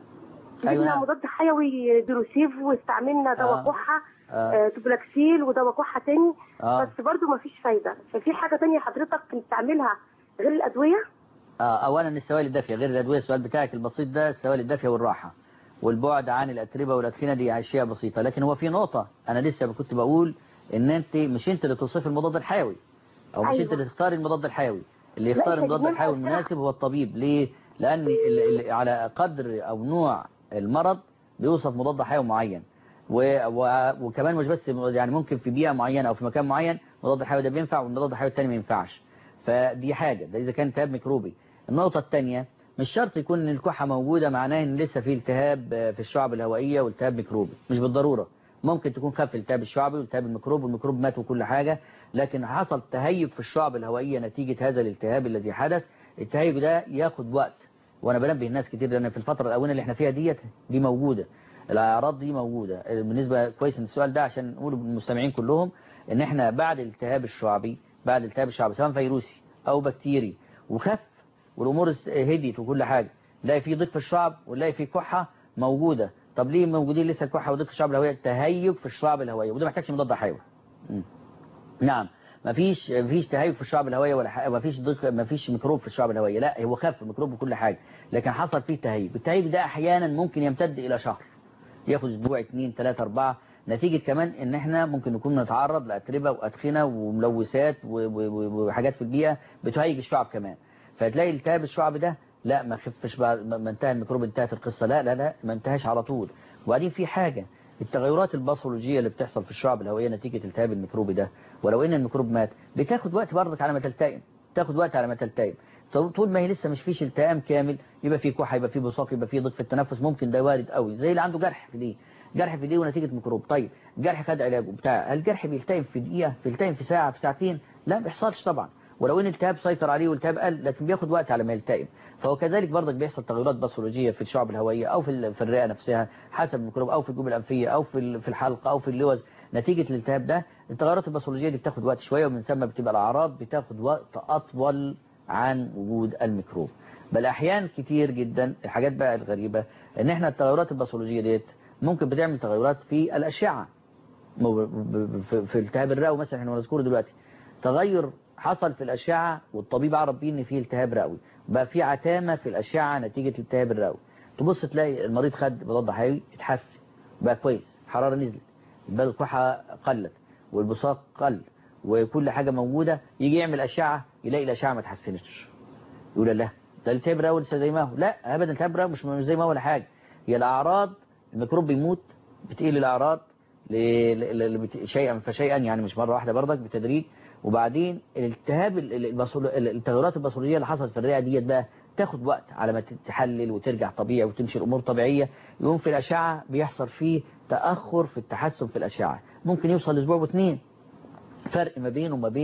أيوة جبنا نعم. مضاد حيوي دروسيف واستعملنا دواء آه. كحه آه. آه، توبلاكسيل ودواء كحه تاني آه. بس برضو ما فيش فايده ففي حاجه تانية حضرتك بتعملها غير الادويه آه اولا السوائل الدافيه غير الادويه السؤال بتاعك البسيط ده السوائل الدافيه والراحه والبعد عن الاتربه والادخنه دي اشياء بسيطه لكن هو في نقطه انا لسه كنت بقول ان انت مش انت اللي توصفي المضاد الحيوي او مش أيوة. انت اللي تختاري المضاد الحيوي اللي لا، يختار إحنا المضاد جبناها الحيوي بصراحة. المناسب هو الطبيب ليه لان ال- ال- على قدر او نوع المرض بيوصف مضاد حيوي معين و... و... وكمان مش بس يعني ممكن في بيئه معينه او في مكان معين مضاد الحيوي ده بينفع والمضاد الحيوي الثاني ما ينفعش فدي حاجه ده اذا كان التهاب ميكروبي النقطه الثانيه مش شرط يكون ان الكحه موجوده معناه ان لسه في التهاب آه، في الشعب الهوائيه والتهاب ميكروبي مش بالضروره ممكن تكون خف التهاب الشعبي والتهاب الميكروب والميكروب مات وكل حاجه لكن حصل تهيج في الشعب الهوائيه نتيجه هذا الالتهاب الذي حدث التهيج ده ياخد وقت وانا بنبه الناس كتير لان في الفتره الاولانيه اللي احنا فيها ديت دي موجوده الاعراض دي موجوده بالنسبه كويس ان السؤال ده عشان نقوله للمستمعين كلهم ان احنا بعد الالتهاب الشعبي بعد الالتهاب الشعبي سواء فيروسي او بكتيري وخف والامور است- هديت وكل حاجه نلاقي في ضيق في الشعب ونلاقي في كحه موجوده طب ليه موجودين لسه الكحه وضيق في الشعب الهوائيه تهيج في الشعب الهوائيه وده ما محتاجش مضاد حيوي مم. نعم مفيش مفيش تهيج في الشعب الهوائيه ولا حاجه مفيش ضيق مفيش ميكروب في الشعب الهوائيه لا هو خف الميكروب وكل حاجه لكن حصل فيه تهيج التهيج ده احيانا ممكن يمتد الى شهر ياخد اسبوع اتنين تلاتة اربعة نتيجة كمان ان احنا ممكن نكون نتعرض لاتربة وادخنة وملوثات و- و- و- وحاجات في البيئة بتهيج الشعب كمان فتلاقي التهاب الشعب ده لا ما خفش بعد ما ما انتهى الميكروب انتهت القصة لا لا لا ما انتهاش على طول وبعدين في حاجة التغيرات الباثولوجية اللي بتحصل في الشعب الهوائية نتيجة التهاب الميكروبي ده ولو ان الميكروب مات بتاخد وقت برضك على ما تلتئم تاخد وقت على ما تلتئم طول طول ما هي لسه مش فيش التئام كامل يبقى في كحه يبقى في بصاق يبقى في ضيق في التنفس ممكن ده وارد قوي زي اللي عنده جرح في ايديه جرح في ايديه ونتيجه ميكروب طيب جرح خد علاجه بتاع هل الجرح بيلتئم في دقيقه بيلتئم في ساعه في ساعتين لا ما بيحصلش طبعا ولو ان التهاب سيطر عليه والتهاب قل لكن بياخد وقت على ما يلتئم فهو كذلك برضك بيحصل تغيرات باثولوجيه في الشعب الهوائيه او في ال- في الرئه نفسها حسب الميكروب او في الجيوب الانفيه او في ال- في الحلق او في اللوز نتيجه الالتهاب ده التغيرات الباثولوجيه دي بتاخد وقت شويه ومن ثم بتبقى الاعراض بتاخد وقت اطول عن وجود الميكروب بل احيان كتير جدا الحاجات بقى الغريبه ان احنا التغيرات الباثولوجيه ديت ممكن بتعمل تغيرات في الاشعه مو- ب- ب- في- في التهاب الرئوي مثلا احنا بنذكره دلوقتي تغير حصل في الاشعه والطبيب عرف بيه ان فيه التهاب رئوي بقى في عتامه في الاشعه نتيجه الالتهاب الرئوي تبص تلاقي المريض خد مضاد حيوي اتحسن بقى كويس الحراره نزلت بل الكحه قلت والبصاق قل وكل حاجه موجوده يجي يعمل اشعه يلاقي الاشعه ما اتحسنتش يقول لا ده الالتهاب الرئوي لسه زي ما هو لا ابدا الالتهاب الرئوي مش مش زي ما هو ولا حاجه هي الاعراض الميكروب بيموت بتقل الاعراض ل- ل- ل- بت- شيئا فشيئا يعني مش مره واحده برضك بتدريج وبعدين الالتهاب ال- ال- الباثولو- ال- التغيرات الباثولوجيه اللي حصلت في الرئه ديت بقى تاخد وقت على ما تتحلل وترجع طبيعي وتمشي الامور طبيعيه يقوم في الاشعه بيحصل فيه تاخر في التحسن في الاشعه ممكن يوصل لاسبوع واثنين فرق ما بينه وما بين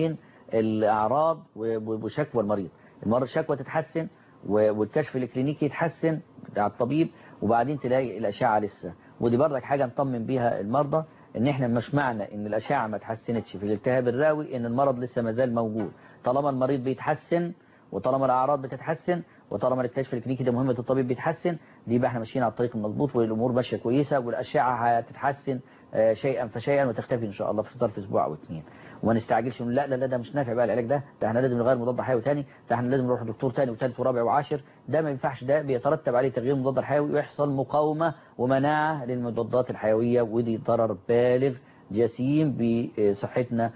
الاعراض و- وشكوى المريض المرض الشكوى تتحسن و- والكشف الكلينيكي يتحسن بتاع الطبيب وبعدين تلاقي الاشعه لسه ودي برضك حاجه نطمن بيها المرضى ان احنا مش معنى ان الاشعه ما اتحسنتش في الالتهاب الراوي ان المرض لسه ما زال موجود طالما المريض بيتحسن وطالما الاعراض بتتحسن وطالما الكشف الكلينيكي ده مهمه الطبيب بيتحسن دي يبقى احنا ماشيين على الطريق المظبوط والامور ماشيه كويسه والاشعه هتتحسن آه، شيئا فشيئا وتختفي ان شاء الله في ظرف اسبوع او اثنين وما نستعجلش نقول لا لا لا ده مش نافع بقى العلاج ده ده احنا لازم نغير مضاد حيوي تاني ده احنا لازم نروح لدكتور تاني وثالث ورابع وعاشر ده ما ينفعش ده بيترتب عليه تغيير المضاد الحيوي ويحصل مقاومه ومناعه للمضادات الحيويه ودي ضرر بالغ جسيم بصحتنا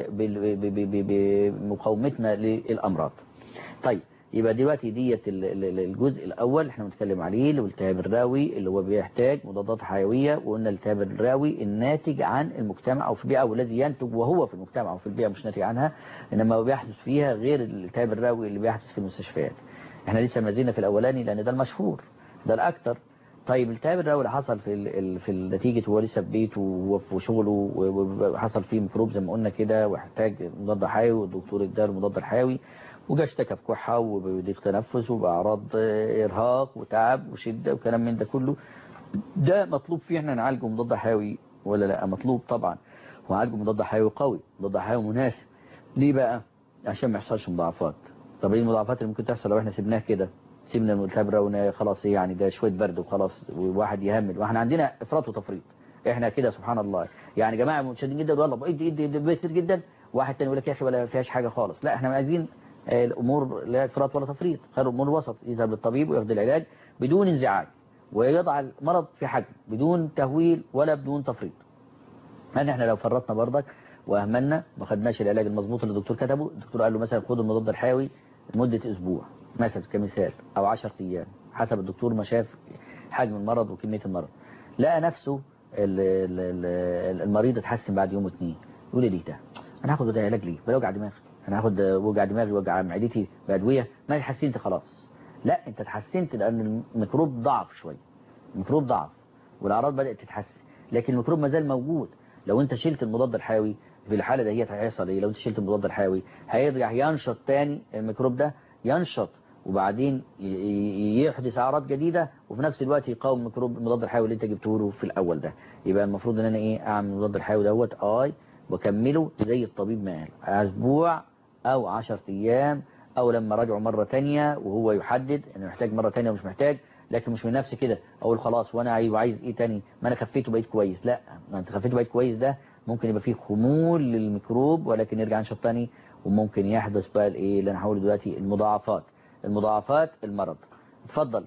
وبمقاومتنا للامراض طيب يبقى دلوقتي ديت ال- ال- ال- الجزء الاول احنا بنتكلم عليه اللي هو الالتهاب الراوي اللي هو بيحتاج مضادات حيويه وقلنا الالتهاب الراوي الناتج عن المجتمع او في البيئه او الذي ينتج وهو في المجتمع او في البيئه مش ناتج عنها انما هو بيحدث فيها غير الالتهاب الراوي اللي بيحدث في المستشفيات احنا لسه ما زلنا في الاولاني لان ده المشهور ده الاكثر طيب الالتهاب الراوي اللي حصل في ال ال في النتيجه وهو لسه في بيته وفي شغله و- وحصل فيه ميكروب زي ما قلنا كده واحتاج مضاد حيوي والدكتور اداله المضاد الحيوي وجا اشتكى بكحه وبضيق تنفس وباعراض آه، ارهاق وتعب وشده وكلام من ده كله ده مطلوب فيه احنا نعالجه مضاد حيوي ولا لا مطلوب طبعا وعالجه مضاد حيوي قوي مضاد حيوي مناسب ليه بقى عشان ما يحصلش مضاعفات طب ايه المضاعفات اللي ممكن تحصل لو احنا سيبناه كده سيبنا الالتهاب الراوي خلاص إيه يعني ده شويه برد وخلاص وواحد يهمل واحنا عندنا افراط وتفريط احنا كده سبحان الله يعني جماعه متشددين جدا والله ادي ادي ادي كتير جدا واحد تاني يقول لك يا اخي ولا فيهاش حاجه خالص لا احنا عايزين آه، الامور لا افراط ولا تفريط خير الامور وسط يذهب للطبيب وياخد العلاج بدون انزعاج ويضع المرض في حجم بدون تهويل ولا بدون تفريط يعني احنا لو فرطنا برضك واهملنا ما خدناش العلاج المظبوط اللي الدكتور كتبه الدكتور قال له مثلا خد المضاد الحيوي لمده اسبوع مثلا كمثال او 10 ايام حسب الدكتور ما شاف حجم المرض وكميه المرض لقى نفسه ال- ال- ال- المريض اتحسن بعد يوم واثنين يقول لي ليه ده انا هاخد ده علاج ليه بلا وجع دماغ انا هاخد وجع دماغي وجع معدتي بادويه ما اتحسنت خلاص لا انت اتحسنت لان الميكروب ضعف شويه الميكروب ضعف والاعراض بدات تتحسن لكن الميكروب ما زال موجود لو انت شلت المضاد الحيوي في الحاله دهيت هيحصل ايه لو انت شلت المضاد الحيوي هيرجع ينشط تاني الميكروب ده ينشط وبعدين ي- ي- يحدث اعراض جديده وفي نفس الوقت يقاوم الميكروب المضاد الحيوي اللي انت جبته له في الاول ده يبقى المفروض ان انا ايه اعمل المضاد الحيوي دوت اي واكمله زي الطبيب ما قال اسبوع او 10 ايام او لما راجعه مره تانية وهو يحدد انه محتاج مره تانية ومش محتاج لكن مش من نفسي كده اقول خلاص وانا عايز وعايز ايه تاني ما انا خفيت وبقيت كويس لا ما انت خفيت وبقيت كويس ده ممكن يبقى فيه خمول للميكروب ولكن يرجع ينشط تاني وممكن يحدث بقى الايه اللي انا هقوله دلوقتي المضاعفات المضاعفات المرض اتفضل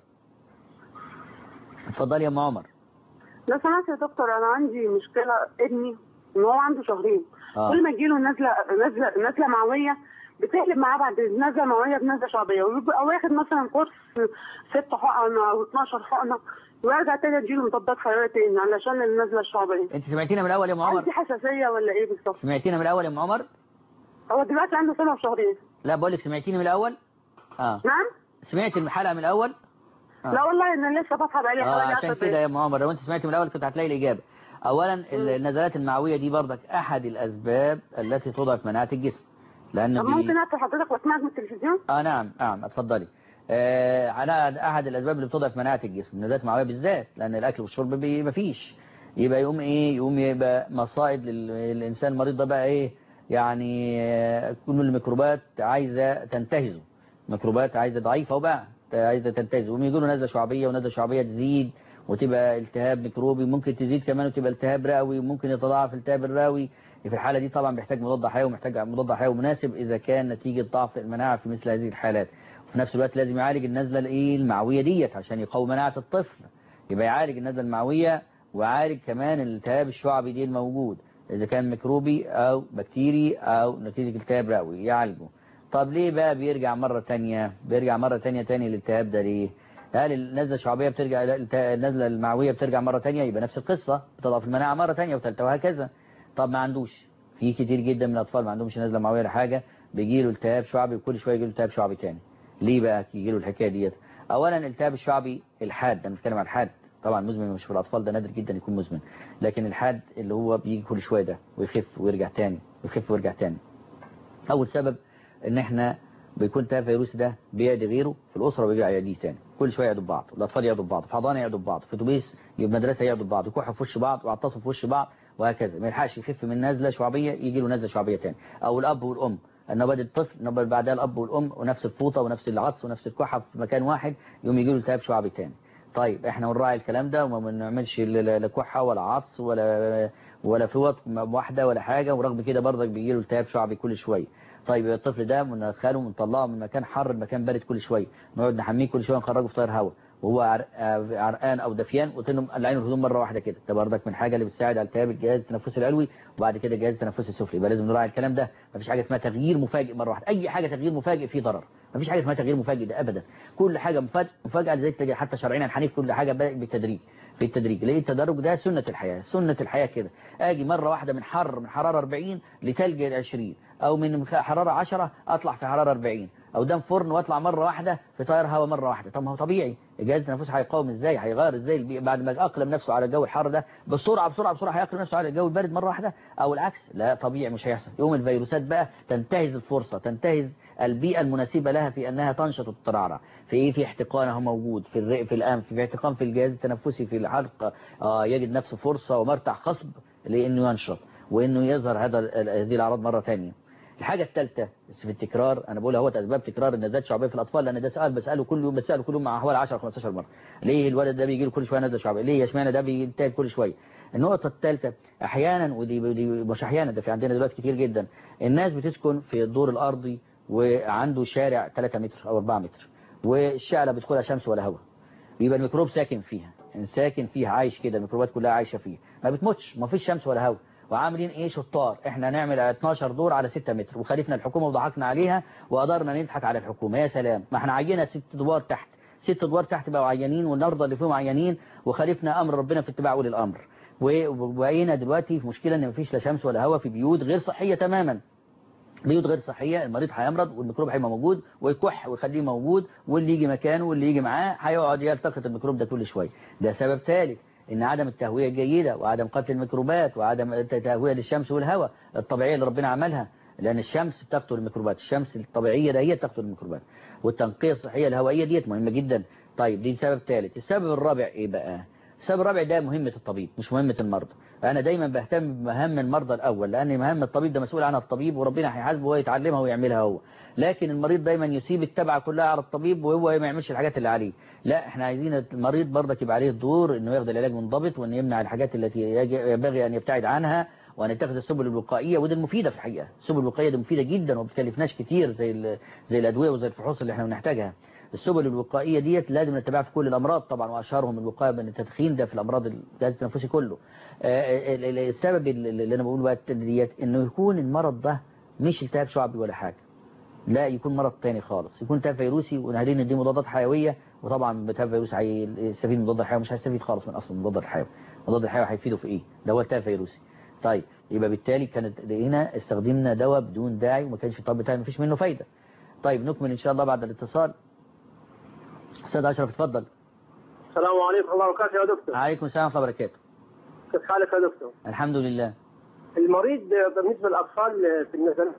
اتفضل يا ام عمر لو سمحت يا دكتور انا عندي مشكله ابني ان هو عنده شهرين آه. كل ما يجيله نزله نزله نزله معويه بتقلب معاه بعد النزله معويه بنزله شعبيه ويبقى واخد مثلا كورس ست حقن او 12 حقنه ويرجع تاني اديله مضادات حيويه تاني علشان النزله الشعبيه انت سمعتينا من الاول يا ام عمر عندي حساسيه ولا ايه بالظبط سمعتينا من الاول يا ام عمر هو دلوقتي عنده سنه وشهرين لا بقول لك سمعتيني من الاول اه نعم سمعت الحلقه من الاول آه. لا والله انا لسه بصحى بقالي اه حوالي 10 عشان كده دقايق يا ام عمر لو انت سمعت من الاول كنت هتلاقي الاجابه اولا ال- النزلات المعويه دي برضك احد الاسباب التي تضعف مناعه الجسم لان طب بي- ممكن اقفل حضرتك واسمعك من التلفزيون اه نعم نعم اتفضلي آه على احد الاسباب اللي بتضعف مناعه الجسم النزلات المعويه بالذات لان الاكل والشرب بي- مفيش يبقى يقوم ايه يقوم يبقى مصائد لل- للانسان المريض ده بقى ايه يعني آه، كل الميكروبات عايزه تنتهزه ميكروبات عايزه ضعيفه وبقى عايزه تنتهزه ويقوم يجي له نزله شعبيه ونزله شعبيه تزيد وتبقى التهاب ميكروبي ممكن تزيد كمان وتبقى التهاب رئوي وممكن يتضاعف التهاب الرئوي في الحالة دي طبعا بيحتاج مضاد حيوي ومحتاج مضاد حيوي مناسب إذا كان نتيجة ضعف المناعة في مثل هذه الحالات وفي نفس الوقت لازم يعالج النزلة الايه المعوية ديت عشان يقوي مناعة الطفل يبقى يعالج النزلة المعوية ويعالج كمان الالتهاب الشعبي دي الموجود إذا كان ميكروبي أو بكتيري أو نتيجة التهاب رئوي يعالجه طب ليه بقى بيرجع مرة تانية بيرجع مرة تانية تاني الالتهاب ده ليه هل النزلة الشعبية بترجع النزلة المعوية بترجع مرة تانية يبقى نفس القصة بتضعف المناعة مرة تانية وثالثة وهكذا طب ما عندوش في كتير جدا من الاطفال ما عندهمش نزله معويه ولا حاجه بيجي له التهاب شعبي وكل شويه يجي له التهاب شعبي تاني ليه بقى يجي له الحكايه ديت اولا الالتهاب الشعبي الحاد انا بتكلم عن الحاد طبعا مزمن مش في الاطفال ده نادر جدا يكون مزمن لكن الحاد اللي هو بيجي كل شويه ده ويخف ويرجع تاني ويخف ويرجع تاني اول سبب ان احنا بيكون التهاب فيروسي ده بيعدي غيره في الاسره وبيرجع يعديه تاني كل شويه يعدوا ببعض الاطفال يعدوا ببعض في حضانه يعدوا ببعض في اتوبيس يبقى مدرسه يعدوا ببعض يكحوا في وش بعض ويعطسوا في وش بعض وهكذا ما يلحقش يخف من نزله شعبيه يجي له نزله شعبيه تاني او الاب والام النوبات الطفل نوبات بعدها الاب والام ونفس الفوطه ونفس العطس ونفس الكحه في مكان واحد يوم يجي له التهاب شعبي تاني طيب احنا بنراعي الكلام ده وما بنعملش لا- لا لا كحه ولا عطس ولا ولا فوط واحده ولا حاجه ورغم كده برضك بيجي له التهاب شعبي كل شويه طيب الطفل ده بندخله ونطلعه من مكان حر لمكان بارد كل شويه نقعد نحميه كل شويه نخرجه في طير هواء وهو عر- آه، عرقان او دفيان قلت لهم قلعين الهدوم مره واحده كده ده برضك من الحاجه اللي بتساعد على التهاب الجهاز التنفسي العلوي وبعد كده الجهاز التنفسي السفلي يبقى لازم نراعي الكلام ده مفيش حاجه اسمها تغيير مفاجئ مره واحده اي حاجه تغيير مفاجئ فيه ضرر مفيش حاجه اسمها تغيير مفاجئ ده ابدا كل حاجه مفاجئ مفاجاه زي التج- حتى شرعيا الحنيف كل حاجه بقى بالتدريج في التدريج ليه التدرج ده سنة الحياة سنة الحياة كده اجي مرة واحدة من حر من حرارة 40 لتلج 20 او من حرارة 10 اطلع في حرارة 40 او دام فرن واطلع مرة واحدة في طير هواء مرة واحدة طب ما هو طبيعي الجهاز التنفسي هيقاوم ازاي هيغير ازاي البيئة بعد ما اقلم نفسه على الجو الحر ده بسرعة بسرعة بسرعة هيقلم نفسه على الجو البارد مرة واحدة او العكس لا طبيعي مش هيحصل يوم الفيروسات بقى تنتهز الفرصة تنتهز البيئة المناسبة لها في أنها تنشط وتترعرع في إيه في احتقانه موجود في الرئ في الأنف في احتقان في الجهاز التنفسي في الحلق آه يجد نفسه فرصة ومرتع خصب لأنه ينشط وأنه يظهر هذا ال- هذه الأعراض مرة ثانية الحاجة الثالثة في التكرار أنا بقول هو أسباب تكرار النزلات الشعبية في الأطفال لأن ده سؤال بسأله كل يوم بسأله كل يوم مع حوالي 10 15 مرة ليه الولد ده بيجي له كل شوية نزلة شعبية ليه اشمعنى ده بينتهي كل شوية النقطة الثالثة أحيانا ودي, ودي مش أحيانا ده في عندنا دلوقتي كتير جدا الناس بتسكن في الدور الأرضي وعنده شارع 3 متر أو 4 متر والشقة لا بيدخلها شمس ولا هواء بيبقى الميكروب ساكن فيها ساكن فيها عايش كده الميكروبات كلها عايشة فيها ما بتموتش ما فيش شمس ولا هواء وعاملين ايه شطار احنا نعمل 12 دور على 6 متر وخالفنا الحكومة وضحكنا عليها وقدرنا نضحك على الحكومة يا سلام ما احنا عينا ست ادوار تحت ست ادوار تحت بقوا عيانين والنهارده اللي فيهم عيانين وخالفنا امر ربنا في اتباع اولي الامر و- وبقينا دلوقتي في مشكلة ان مفيش لا شمس ولا هواء في بيوت غير صحية تماما بيوت غير صحية المريض هيمرض والميكروب هيبقى موجود ويكح ويخليه موجود واللي يجي مكانه واللي يجي معاه هيقعد يلتقط الميكروب ده كل شوية ده سبب ثالث ان عدم التهوية الجيدة وعدم قتل الميكروبات وعدم التهوية للشمس والهواء الطبيعية اللي ربنا عملها لان الشمس بتقتل الميكروبات الشمس الطبيعية ده هي بتقتل الميكروبات والتنقية الصحية الهوائية ديت مهمة جدا طيب دي سبب ثالث السبب الرابع ايه بقى السبب الرابع ده مهمة الطبيب مش مهمة المرضى أنا دايما بهتم بمهام المرضى الأول لأن مهام الطبيب ده مسؤول عنها الطبيب وربنا هيحاسبه ويتعلمها ويعملها هو لكن المريض دايما يسيب التبعة كلها على الطبيب وهو ما يعملش الحاجات اللي عليه لا احنا عايزين المريض برضك يبقى عليه الدور انه ياخد العلاج منضبط وانه يمنع الحاجات التي يج- ينبغي ان يبتعد عنها وان يتخذ السبل الوقائيه ودي المفيده في الحقيقه السبل الوقائيه دي مفيده جدا وما بتكلفناش كتير زي ال- زي الادويه وزي الفحوص اللي احنا بنحتاجها السبل الوقائيه ديت لازم نتبعها في كل الامراض طبعا واشهرهم الوقايه من التدخين ده في الامراض الجهاز التنفسي كله آه، ال- ال- السبب اللي اللي انا بقوله بقى ديت انه يكون المرض ده مش التهاب شعبي ولا حاجه لا يكون مرض تاني خالص يكون التهاب فيروسي ونهارين نديه مضادات حيويه وطبعا التهاب فيروسي هيستفيد من مضاد الحيوي مش هيستفيد خالص من اصل مضاد الحيوي مضاد الحيوي هيفيده في ايه ده هو التهاب فيروسي طيب يبقى بالتالي كانت هنا استخدمنا دواء بدون داعي وما كانش الطب بتاعي مفيش منه فايده طيب نكمل ان شاء الله بعد الاتصال استاذ اشرف اتفضل السلام عليكم ورحمة الله وبركاته يا دكتور عليكم السلام ورحمه الله وبركاته كيف حالك يا دكتور الحمد لله المريض بالنسبة للأطفال في النزلات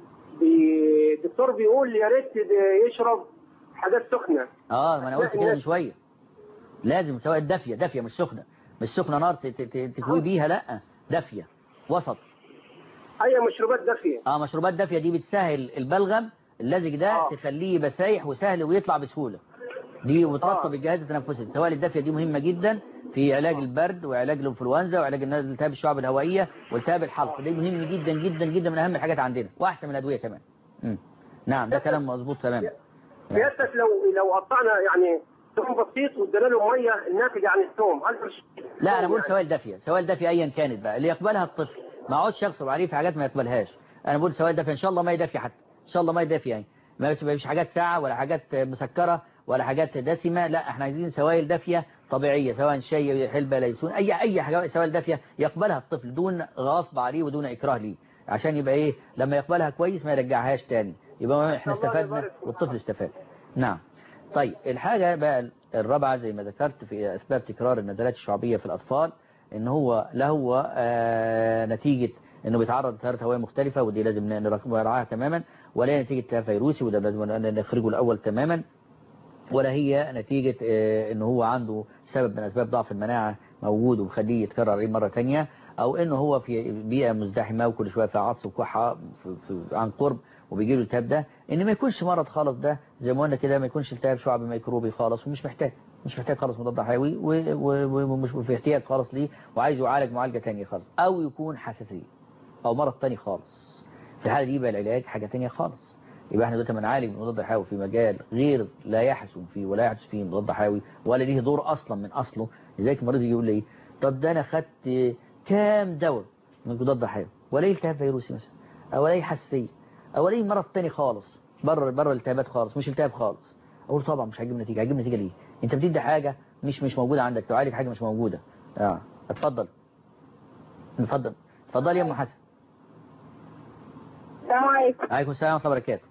بي- الدكتور بيقول يا ريت يشرب حاجات سخنة اه ما انا قلت كده من شويه لازم سواء دافيه دافيه مش سخنه مش سخنه نار ت- ت- تكوي بيها لا دافيه وسط أي مشروبات دافية اه مشروبات دافيه دي بتسهل البلغم اللزج ده آه. تخليه يبقى سايح وسهل ويطلع بسهوله دي وترطب آه. الجهاز التنفسي سواء الدافيه دي مهمه جدا في علاج البرد وعلاج الانفلونزا وعلاج النزل التهاب الشعب الهوائيه والتهاب الحلق ده مهم جدا جدا جدا من اهم الحاجات عندنا واحسن من الادويه كمان مم. نعم ده كلام مظبوط تماما سيادتك لو لو قطعنا يعني ثوم بسيط وادينا له مية الناتج عن الثوم هل مش لا انا بقول يعني سوائل دافيه سوائل دافيه ايا كانت بقى اللي يقبلها الطفل ما اقعدش اغصب عليه في حاجات ما يقبلهاش انا بقول سوائل دافيه ان شاء الله ما دافيه حتى ان شاء الله ما دافيه يعني ما فيش حاجات ساعه ولا حاجات مسكره ولا حاجات دسمه لا احنا عايزين سوائل دافيه طبيعيه سواء شاي حلبه ليسون اي اي حاجه سوائل دافيه يقبلها الطفل دون غصب عليه ودون اكراه ليه عشان يبقى ايه لما يقبلها كويس ما يرجعهاش تاني يبقى احنا الله استفدنا يبارك فيك. والطفل استفاد نعم طيب الحاجة بقى الرابعة زي ما ذكرت في أسباب تكرار النزلات الشعبية في الأطفال إن هو له آه، نتيجة انه بيتعرض لتيارات هوائيه مختلفه ودي لازم نراعاها تماما ولا هي نتيجه التهاب فيروسي وده لازم نخرجه الاول تماما ولا هي نتيجة آه، ان هو عنده سبب من اسباب ضعف المناعة موجود ومخليه يتكرر عليه مرة تانية او انه هو في بيئة مزدحمة وكل شوية في عطس وكحة في- في- عن قرب وبيجي له التهاب ده ان ما يكونش مرض خالص ده زي ما قلنا كده ما يكونش التهاب شعبي ميكروبي خالص ومش محتاج مش محتاج خالص مضاد حيوي و- و- ومش في احتياج خالص ليه وعايز يعالج معالجة تانية خالص او يكون حساسية او مرض تاني خالص في الحالة دي يبقى العلاج حاجة تانية خالص يبقى احنا دلوقتي بنعالج المضاد الحيوي في مجال غير لا يحسن فيه ولا يحدث فيه مضاد حيوي ولا ليه دور اصلا من اصله لذلك المريض يجي يقول لي طب ده انا خدت كام دواء من مضاد حيوي ولا ليه التهاب فيروسي مثلا او ليه حساسيه او ليه مرض تاني خالص بره بره الالتهابات خالص مش التهاب خالص اقول طبعا مش هيجيب نتيجه هيجيب نتيجه ليه انت بتدي حاجه مش مش موجوده عندك تعالج حاجه مش موجوده اه اتفضل اتفضل اتفضل يا ام حسن السلام عليكم عليكم السلام ورحمه الله وبركاته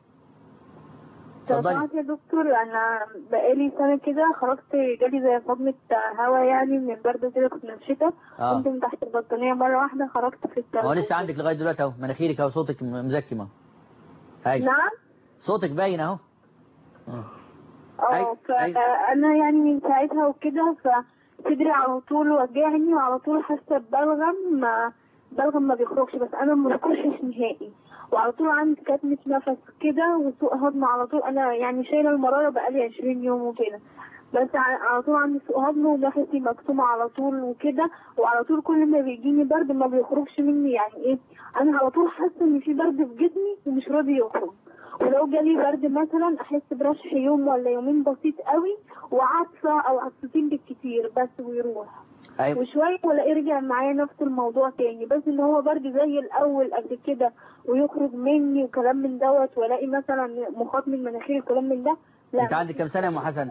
اتفضلي سمعت يا دكتور انا بقالي سنه كده خرجت جالي زي صدمه هوا يعني من البرد كده كنت من الشتاء اه كنت من تحت البطانيه مره واحده خرجت في التلج هو لسه عندك لغايه دلوقتي اهو مناخيرك اهو صوتك م- مزكم اهو هاي نعم صوتك باين اهو آه. اه أي- أي. فانا يعني من ساعتها وكده فصدري على طول وجعني وعلى طول حاسه ببلغم ما بلغم ما بيخرجش بس انا ما بخشش نهائي وعلى طول عندي كتمة نفس كده وسوء هضم على طول انا يعني شايله المراره بقالي 20 يوم وكده بس ع- على طول عندي سوء هضم ونفسي مكتوم على طول وكده وعلى طول كل ما بيجيني برد ما بيخرجش مني يعني ايه انا على طول حاسه ان في برد في جسمي ومش راضي يخرج ولو جالي برد مثلا احس برشح يوم ولا يومين بسيط قوي وعطسه او عطستين بالكتير بس ويروح ايوه وشويه والاقيه رجع معايا نفس الموضوع تاني بس ان هو برد زي الاول قبل كده ويخرج مني وكلام من دوت والاقي مثلا مخاط من مناخيري وكلام من ده لا انت عندك كام سنه يا ام حسن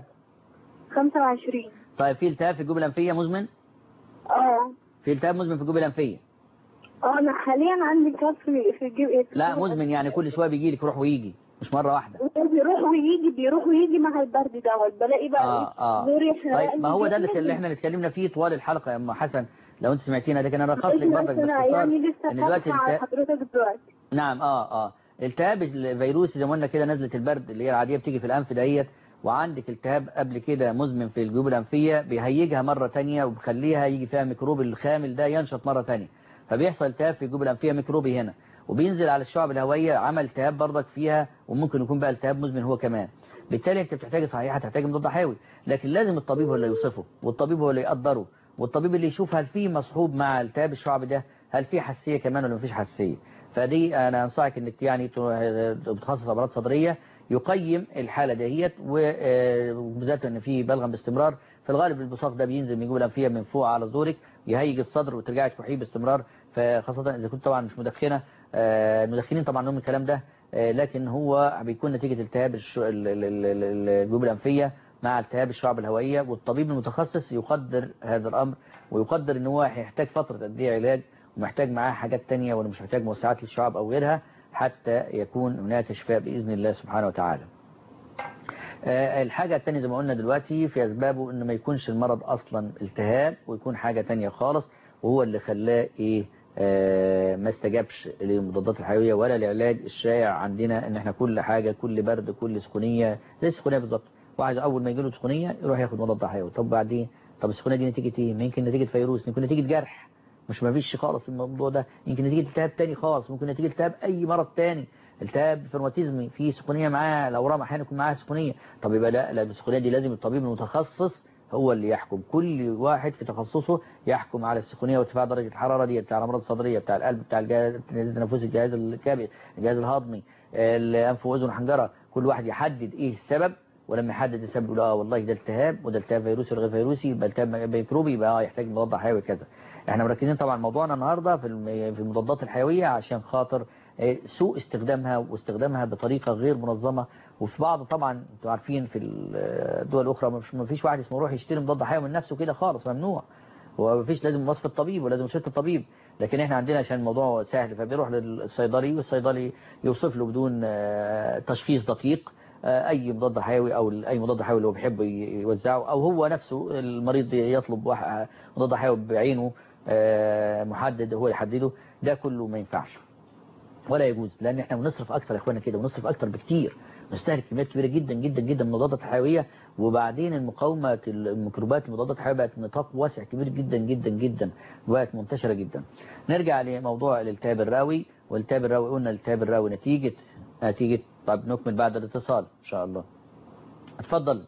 25 طيب في التهاب في الجيوب الانفيه مزمن اه في التهاب مزمن في الجيوب الانفيه اه انا حاليا عندي كف في الجيب في لا الجيب. مزمن يعني كل شويه بيجي لك يروح ويجي مش مره واحده بيروح ويجي بيروح ويجي مع البرد دوت بلاقي بقى اه اه زوري يحرقني طيب ما هو ده اللي جدا. اللي احنا اتكلمنا فيه طوال الحلقه يا ام حسن لو انت سمعتينا لكن انا رقصت لك بس برضك أنا باختصار يعني لسه ان دلوقتي فاتحة على الت- حضرتك دلوقتي نعم اه اه التهاب الفيروسي زي ما قلنا كده نزله البرد اللي هي العاديه بتيجي في الانف ديت وعندك التهاب قبل كده مزمن في الجيوب الانفيه بيهيجها مره تانية وبيخليها يجي فيها ميكروب الخامل ده ينشط مره تانية فبيحصل التهاب في الجيوب الانفيه ميكروبي هنا وبينزل على الشعب الهوائيه عمل التهاب برضك فيها وممكن يكون بقى التهاب مزمن هو كمان بالتالي انت بتحتاج صحيح هتحتاج مضاد حيوي لكن لازم الطبيب هو اللي يوصفه والطبيب هو اللي يقدره والطبيب اللي يشوف هل في مصحوب مع التهاب الشعب ده هل في حساسيه كمان ولا مفيش حساسيه فدي انا انصحك انك يعني تروح بتخصص امراض صدريه يقيم الحاله دهيت و- وبالذات ان في بلغم باستمرار في الغالب البصاق ده بينزل من جوه الانفيه من فوق على زورك يهيج الصدر وترجعي تكحيه باستمرار فخاصه اذا كنت طبعا مش مدخنه آه، المدخنين طبعا لهم الكلام ده آه، لكن هو بيكون نتيجه التهاب الش- ال- ال- ال- ال- الجيوب الانفيه مع التهاب الشعب الهوائيه والطبيب المتخصص يقدر هذا الامر ويقدر ان هو هيحتاج فتره قد ايه علاج ومحتاج معاه حاجات تانية ولا مش محتاج موسعات للشعب او غيرها حتى يكون هناك شفاء باذن الله سبحانه وتعالى. آه، الحاجة التانية زي ما قلنا دلوقتي في أسبابه إن ما يكونش المرض أصلا التهاب ويكون حاجة تانية خالص وهو اللي خلاه إيه آه، ما استجابش للمضادات الحيوية ولا العلاج الشائع عندنا إن إحنا كل حاجة كل برد كل سخونية زي السخونية بالظبط واحد أول ما يجي له سخونية يروح ياخد مضاد حيوي طب بعدين طب السخونية دي نتيجة إيه؟ ما يمكن نتيجة فيروس يمكن نتيجة جرح مش ما فيش خالص الموضوع ده يمكن نتيجة التهاب تاني خالص ممكن نتيجة التهاب أي مرض تاني التهاب فروماتيزمي في سخونيه معاه الاورام احيانا يكون معاها سخونيه طب يبقى لا لا السخونيه دي لازم الطبيب المتخصص هو اللي يحكم كل واحد في تخصصه يحكم على السخونيه وارتفاع درجه الحراره دي بتاع الامراض الصدريه بتاع القلب بتاع الجهاز التنفسي الجهاز الكبد الجهاز الهضمي الانف واذن وحنجره كل واحد يحدد ايه السبب ولما يحدد السبب يقول اه والله ده التهاب وده التهاب فيروسي ولا غير فيروسي يبقى التهاب ميكروبي يبقى اه يحتاج مضاد حيوي كذا احنا مركزين طبعا موضوعنا النهارده في الم- في المضادات الحيويه عشان خاطر آه، سوء استخدامها واستخدامها بطريقه غير منظمه وفي بعض طبعا انتوا عارفين في الدول الاخرى مش- ما فيش واحد اسمه يروح يشتري مضاد حيوي من نفسه كده خالص ممنوع هو ما فيش لازم وصف الطبيب ولازم شرط الطبيب لكن احنا عندنا عشان الموضوع سهل فبيروح للصيدلي والصيدلي يوصف له بدون آه، تشخيص دقيق آه، اي مضاد حيوي او اي مضاد حيوي اللي هو بيحب يوزعه او هو نفسه المريض يطلب واحد- مضاد حيوي بعينه آه، محدد هو يحدده ده كله ما ينفعش ولا يجوز لان احنا بنصرف اكتر يا اخوانا كده ونصرف اكتر بكتير نستهلك كميات كبيره جدا جدا جدا من المضادات الحيويه وبعدين المقاومه الميكروبات المضادات الحيويه بقت نطاق واسع كبير جدا جدا جدا وبقت منتشره جدا نرجع لموضوع الالتهاب الراوي والالتهاب الراوي قلنا الالتهاب الراوي نتيجه نتيجه طب نكمل بعد الاتصال ان شاء الله اتفضل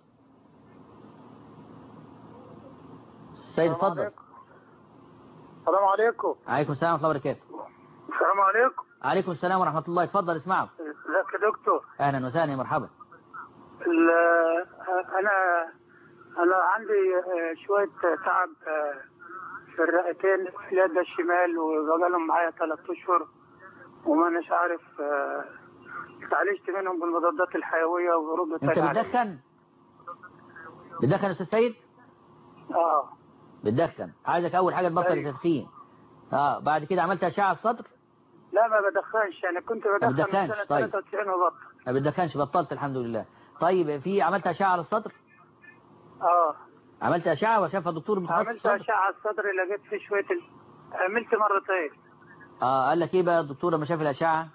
السيد اتفضل السلام عليكم عليكم السلام ورحمه الله وبركاته السلام عليكم عليكم السلام ورحمه الله اتفضل اسمعوا ازيك يا دكتور اهلا وسهلا يا مرحبا ال- انا انا عندي آه، شويه تعب آه، في الرئتين في اليد الشمال وبقالهم معايا ثلاث اشهر وما اناش عارف آه، اتعالجت منهم بالمضادات الحيويه وردوا انت تاني علي. بتدخن بتدخن يا استاذ سيد اه بتدخن عايزك اول حاجه تبطل أيوة. التدخين اه بعد كده عملت اشعه الصدر لا ما بدخنش انا كنت بدخن من بتدخنش، سنه طيب. 93 وبطل ما بتدخنش بطلت الحمد لله طيب في عملت اشعه على الصدر اه عملت اشعه وشافها دكتور متخصص عملت صدر اشعه على الصدر لقيت فيه شويه ال... عملت مرتين اه قال لك ايه بقى الدكتور لما شاف الاشعه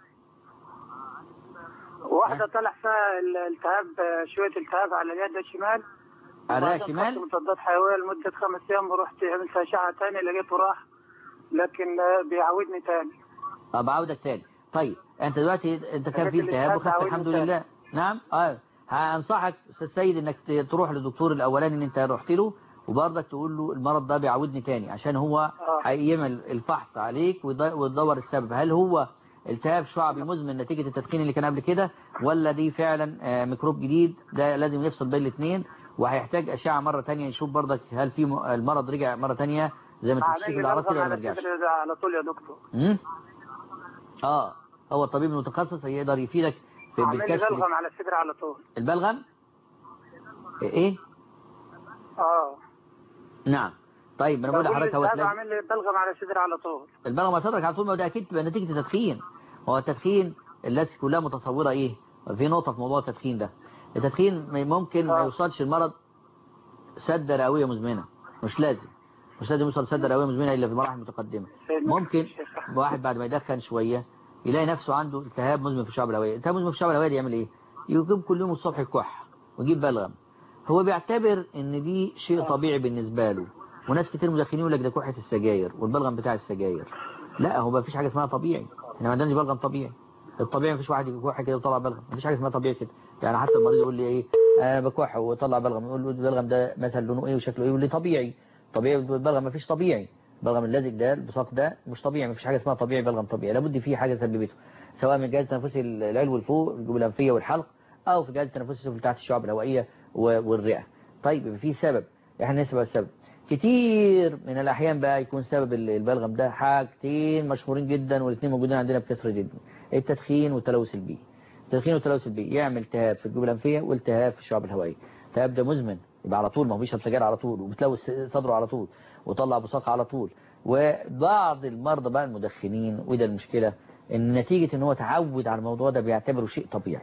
واحدة طلع فيها الالتهاب شوية التهاب على اليد الشمال على وبعدين الشمال؟ خدت مضادات حيوية لمدة خمس أيام ورحت عملت أشعة تاني لقيته راح لكن آه، بيعودني تاني طب عودك تاني طيب انت دلوقتي انت كان لكن في التهاب الالتهاب وخدت عودني الحمد تاني. لله نعم اه هنصحك استاذ سيد انك ت- تروح للدكتور الاولاني اللي انت رحت له وبرضك تقول له المرض ده بيعودني تاني عشان هو هيعمل الفحص عليك ويد- ويدور السبب هل هو التهاب شعبي مزمن نتيجة التدخين اللي كان قبل كده ولا دي فعلا آه، ميكروب جديد ده لازم يفصل بين الاثنين وهيحتاج أشعة مرة تانية يشوف برضك هل في م- المرض رجع مرة تانية زي ما انت عامل بتشتكي لي بالأعراض بلغم كده ولا ما على رجعش صدري ده على طول يا دكتور مم؟ اه هو الطبيب المتخصص هيقدر يفيدك في عامل لي بالكشف بلغم على صدري على طول البلغم ايه اه نعم طيب انا بقول بقول لحضرتك هو الالتهاب تلاقي- عامل لي بلغم على صدري على طول البلغم على صدرك على طول ما ده اكيد تبقى نتيجه التدخين هو التدخين الناس كلها متصوره ايه في نقطه في موضوع التدخين ده التدخين ممكن ما يوصلش المرض سد رئويه مزمنه مش لازم مش لازم يوصل سد رئويه مزمنه الا في مراحل متقدمه ممكن واحد بعد ما يدخن شويه يلاقي نفسه عنده التهاب مزمن في الشعب الهوائيه التهاب مزمن في الشعب الهوائيه دي يعمل ايه يجيب كل يوم الصبح كح ويجيب بلغم هو بيعتبر ان دي شيء طبيعي بالنسبه له وناس كتير مدخنين يقول لك ده كحه السجاير والبلغم بتاع السجاير لا هو ما فيش حاجه اسمها طبيعي احنا ما عندناش بلغم طبيعي الطبيعي ما فيش واحد يكح كده ويطلع بلغم ما فيش حاجه اسمها طبيعي كده يعني حتى المريض يقول لي ايه انا بكح وطلع بلغم يقول له البلغم ده مثلا لونه ايه وشكله ايه يقول لي طبيعي طبيعي البلغم ما فيش طبيعي البلغم اللزج ده البصاق ده مش طبيعي ما فيش حاجه اسمها طبيعي بلغم طبيعي لابد في حاجه سببته سواء من الجهاز التنفسي العلوي لفوق الجيوب الانفيه والحلق او في الجهاز التنفسي السفلي تحت الشعب الهوائيه و- والرئه طيب يبقى في سبب احنا نسبة السبب كتير من الاحيان بقى يكون سبب ال- البلغم ده حاجتين مشهورين جدا والاثنين موجودين عندنا بكثره جدا التدخين والتلوث البيئي التدخين والتلوث البيئي يعمل التهاب في الجيوب الانفيه والتهاب في الشعب الهوائيه التهاب ده مزمن يبقى على طول ما هو بيشرب سجاير على طول وبتلوث صدره على طول وطلع بصاقه على طول وبعض المرضى بقى المدخنين وده المشكله ان نتيجه ان هو تعود على الموضوع ده بيعتبره شيء طبيعي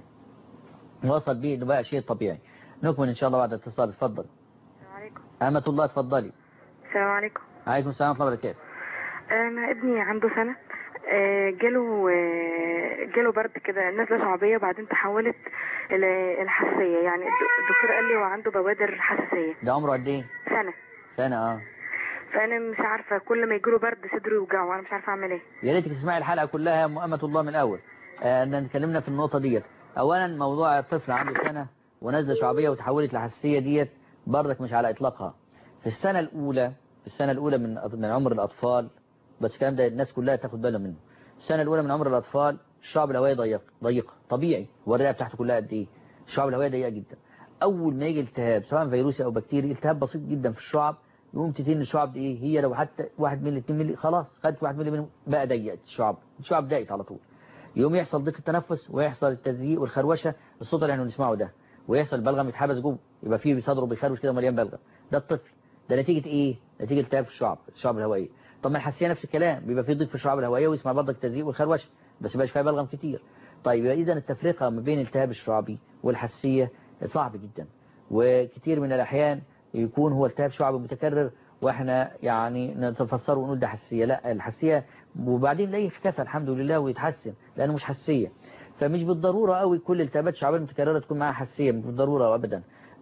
وصل بيه انه بقى شيء طبيعي نكمل ان شاء الله بعد اتصال اتفضل السلام عليكم أمة الله اتفضلي السلام عليكم عليكم السلام ورحمة الله وبركاته انا ابني عنده سنه آه، جاله آه، جاله برد كده نزله شعبيه وبعدين تحولت الى الحساسيه يعني الد- الدكتور قال لي هو عنده بوادر حساسيه ده عمره قد ايه سنه سنة اه فانا مش عارفه كل ما يجيله برد صدره يوجعه وانا مش عارفه اعمل ايه يا ريتك تسمعي الحلقة كلها يا أم أمة الله من الأول آه إن اتكلمنا في النقطة ديت أولا موضوع الطفل عنده سنة ونزلة شعبية وتحولت لحساسية ديت برضك مش على إطلاقها في السنة الأولى في السنة الأولى من من عمر الأطفال بس الكلام ده الناس كلها تاخد بالها منه السنة الأولى من عمر الأطفال الشعب الهوائية ضيق ضيقة طبيعي والرئة بتاعته كلها قد إيه الشعب الهوائية ضيقة جدا أول ما يجي التهاب سواء فيروسي أو بكتيري التهاب بسيط جدا في الشعب يقوم تتين الشعب دي ايه هي لو حتى 1 مللي 2 مللي خلاص خدت 1 مللي منهم بقى ضيقت الشعب الشعب ضيقت على طول يوم يحصل ضيق التنفس ويحصل التزييق والخروشه الصوت اللي احنا بنسمعه ده ويحصل بلغم يتحبس جوه يبقى فيه صدره بيخروش كده مليان بلغم ده الطفل ده نتيجه ايه نتيجه التهاب في الشعب الشعب الهوائيه طب ما الحساسيه نفس الكلام بيبقى فيه ضيق في الشعب الهوائيه ويسمع برضك التزييق والخروشه بس يبقاش فيها بلغم كتير طيب يبقى اذا التفرقه ما بين الالتهاب الشعبي والحساسيه صعب جدا وكتير من الاحيان يكون هو التهاب شعبي متكرر واحنا يعني نتفسره ونقول ده حساسيه لا الحساسيه وبعدين لاقيه اختفى الحمد لله ويتحسن لانه مش حساسيه فمش بالضروره قوي كل التهابات شعبيه متكرره تكون معاها حساسيه مش بالضروره ابدا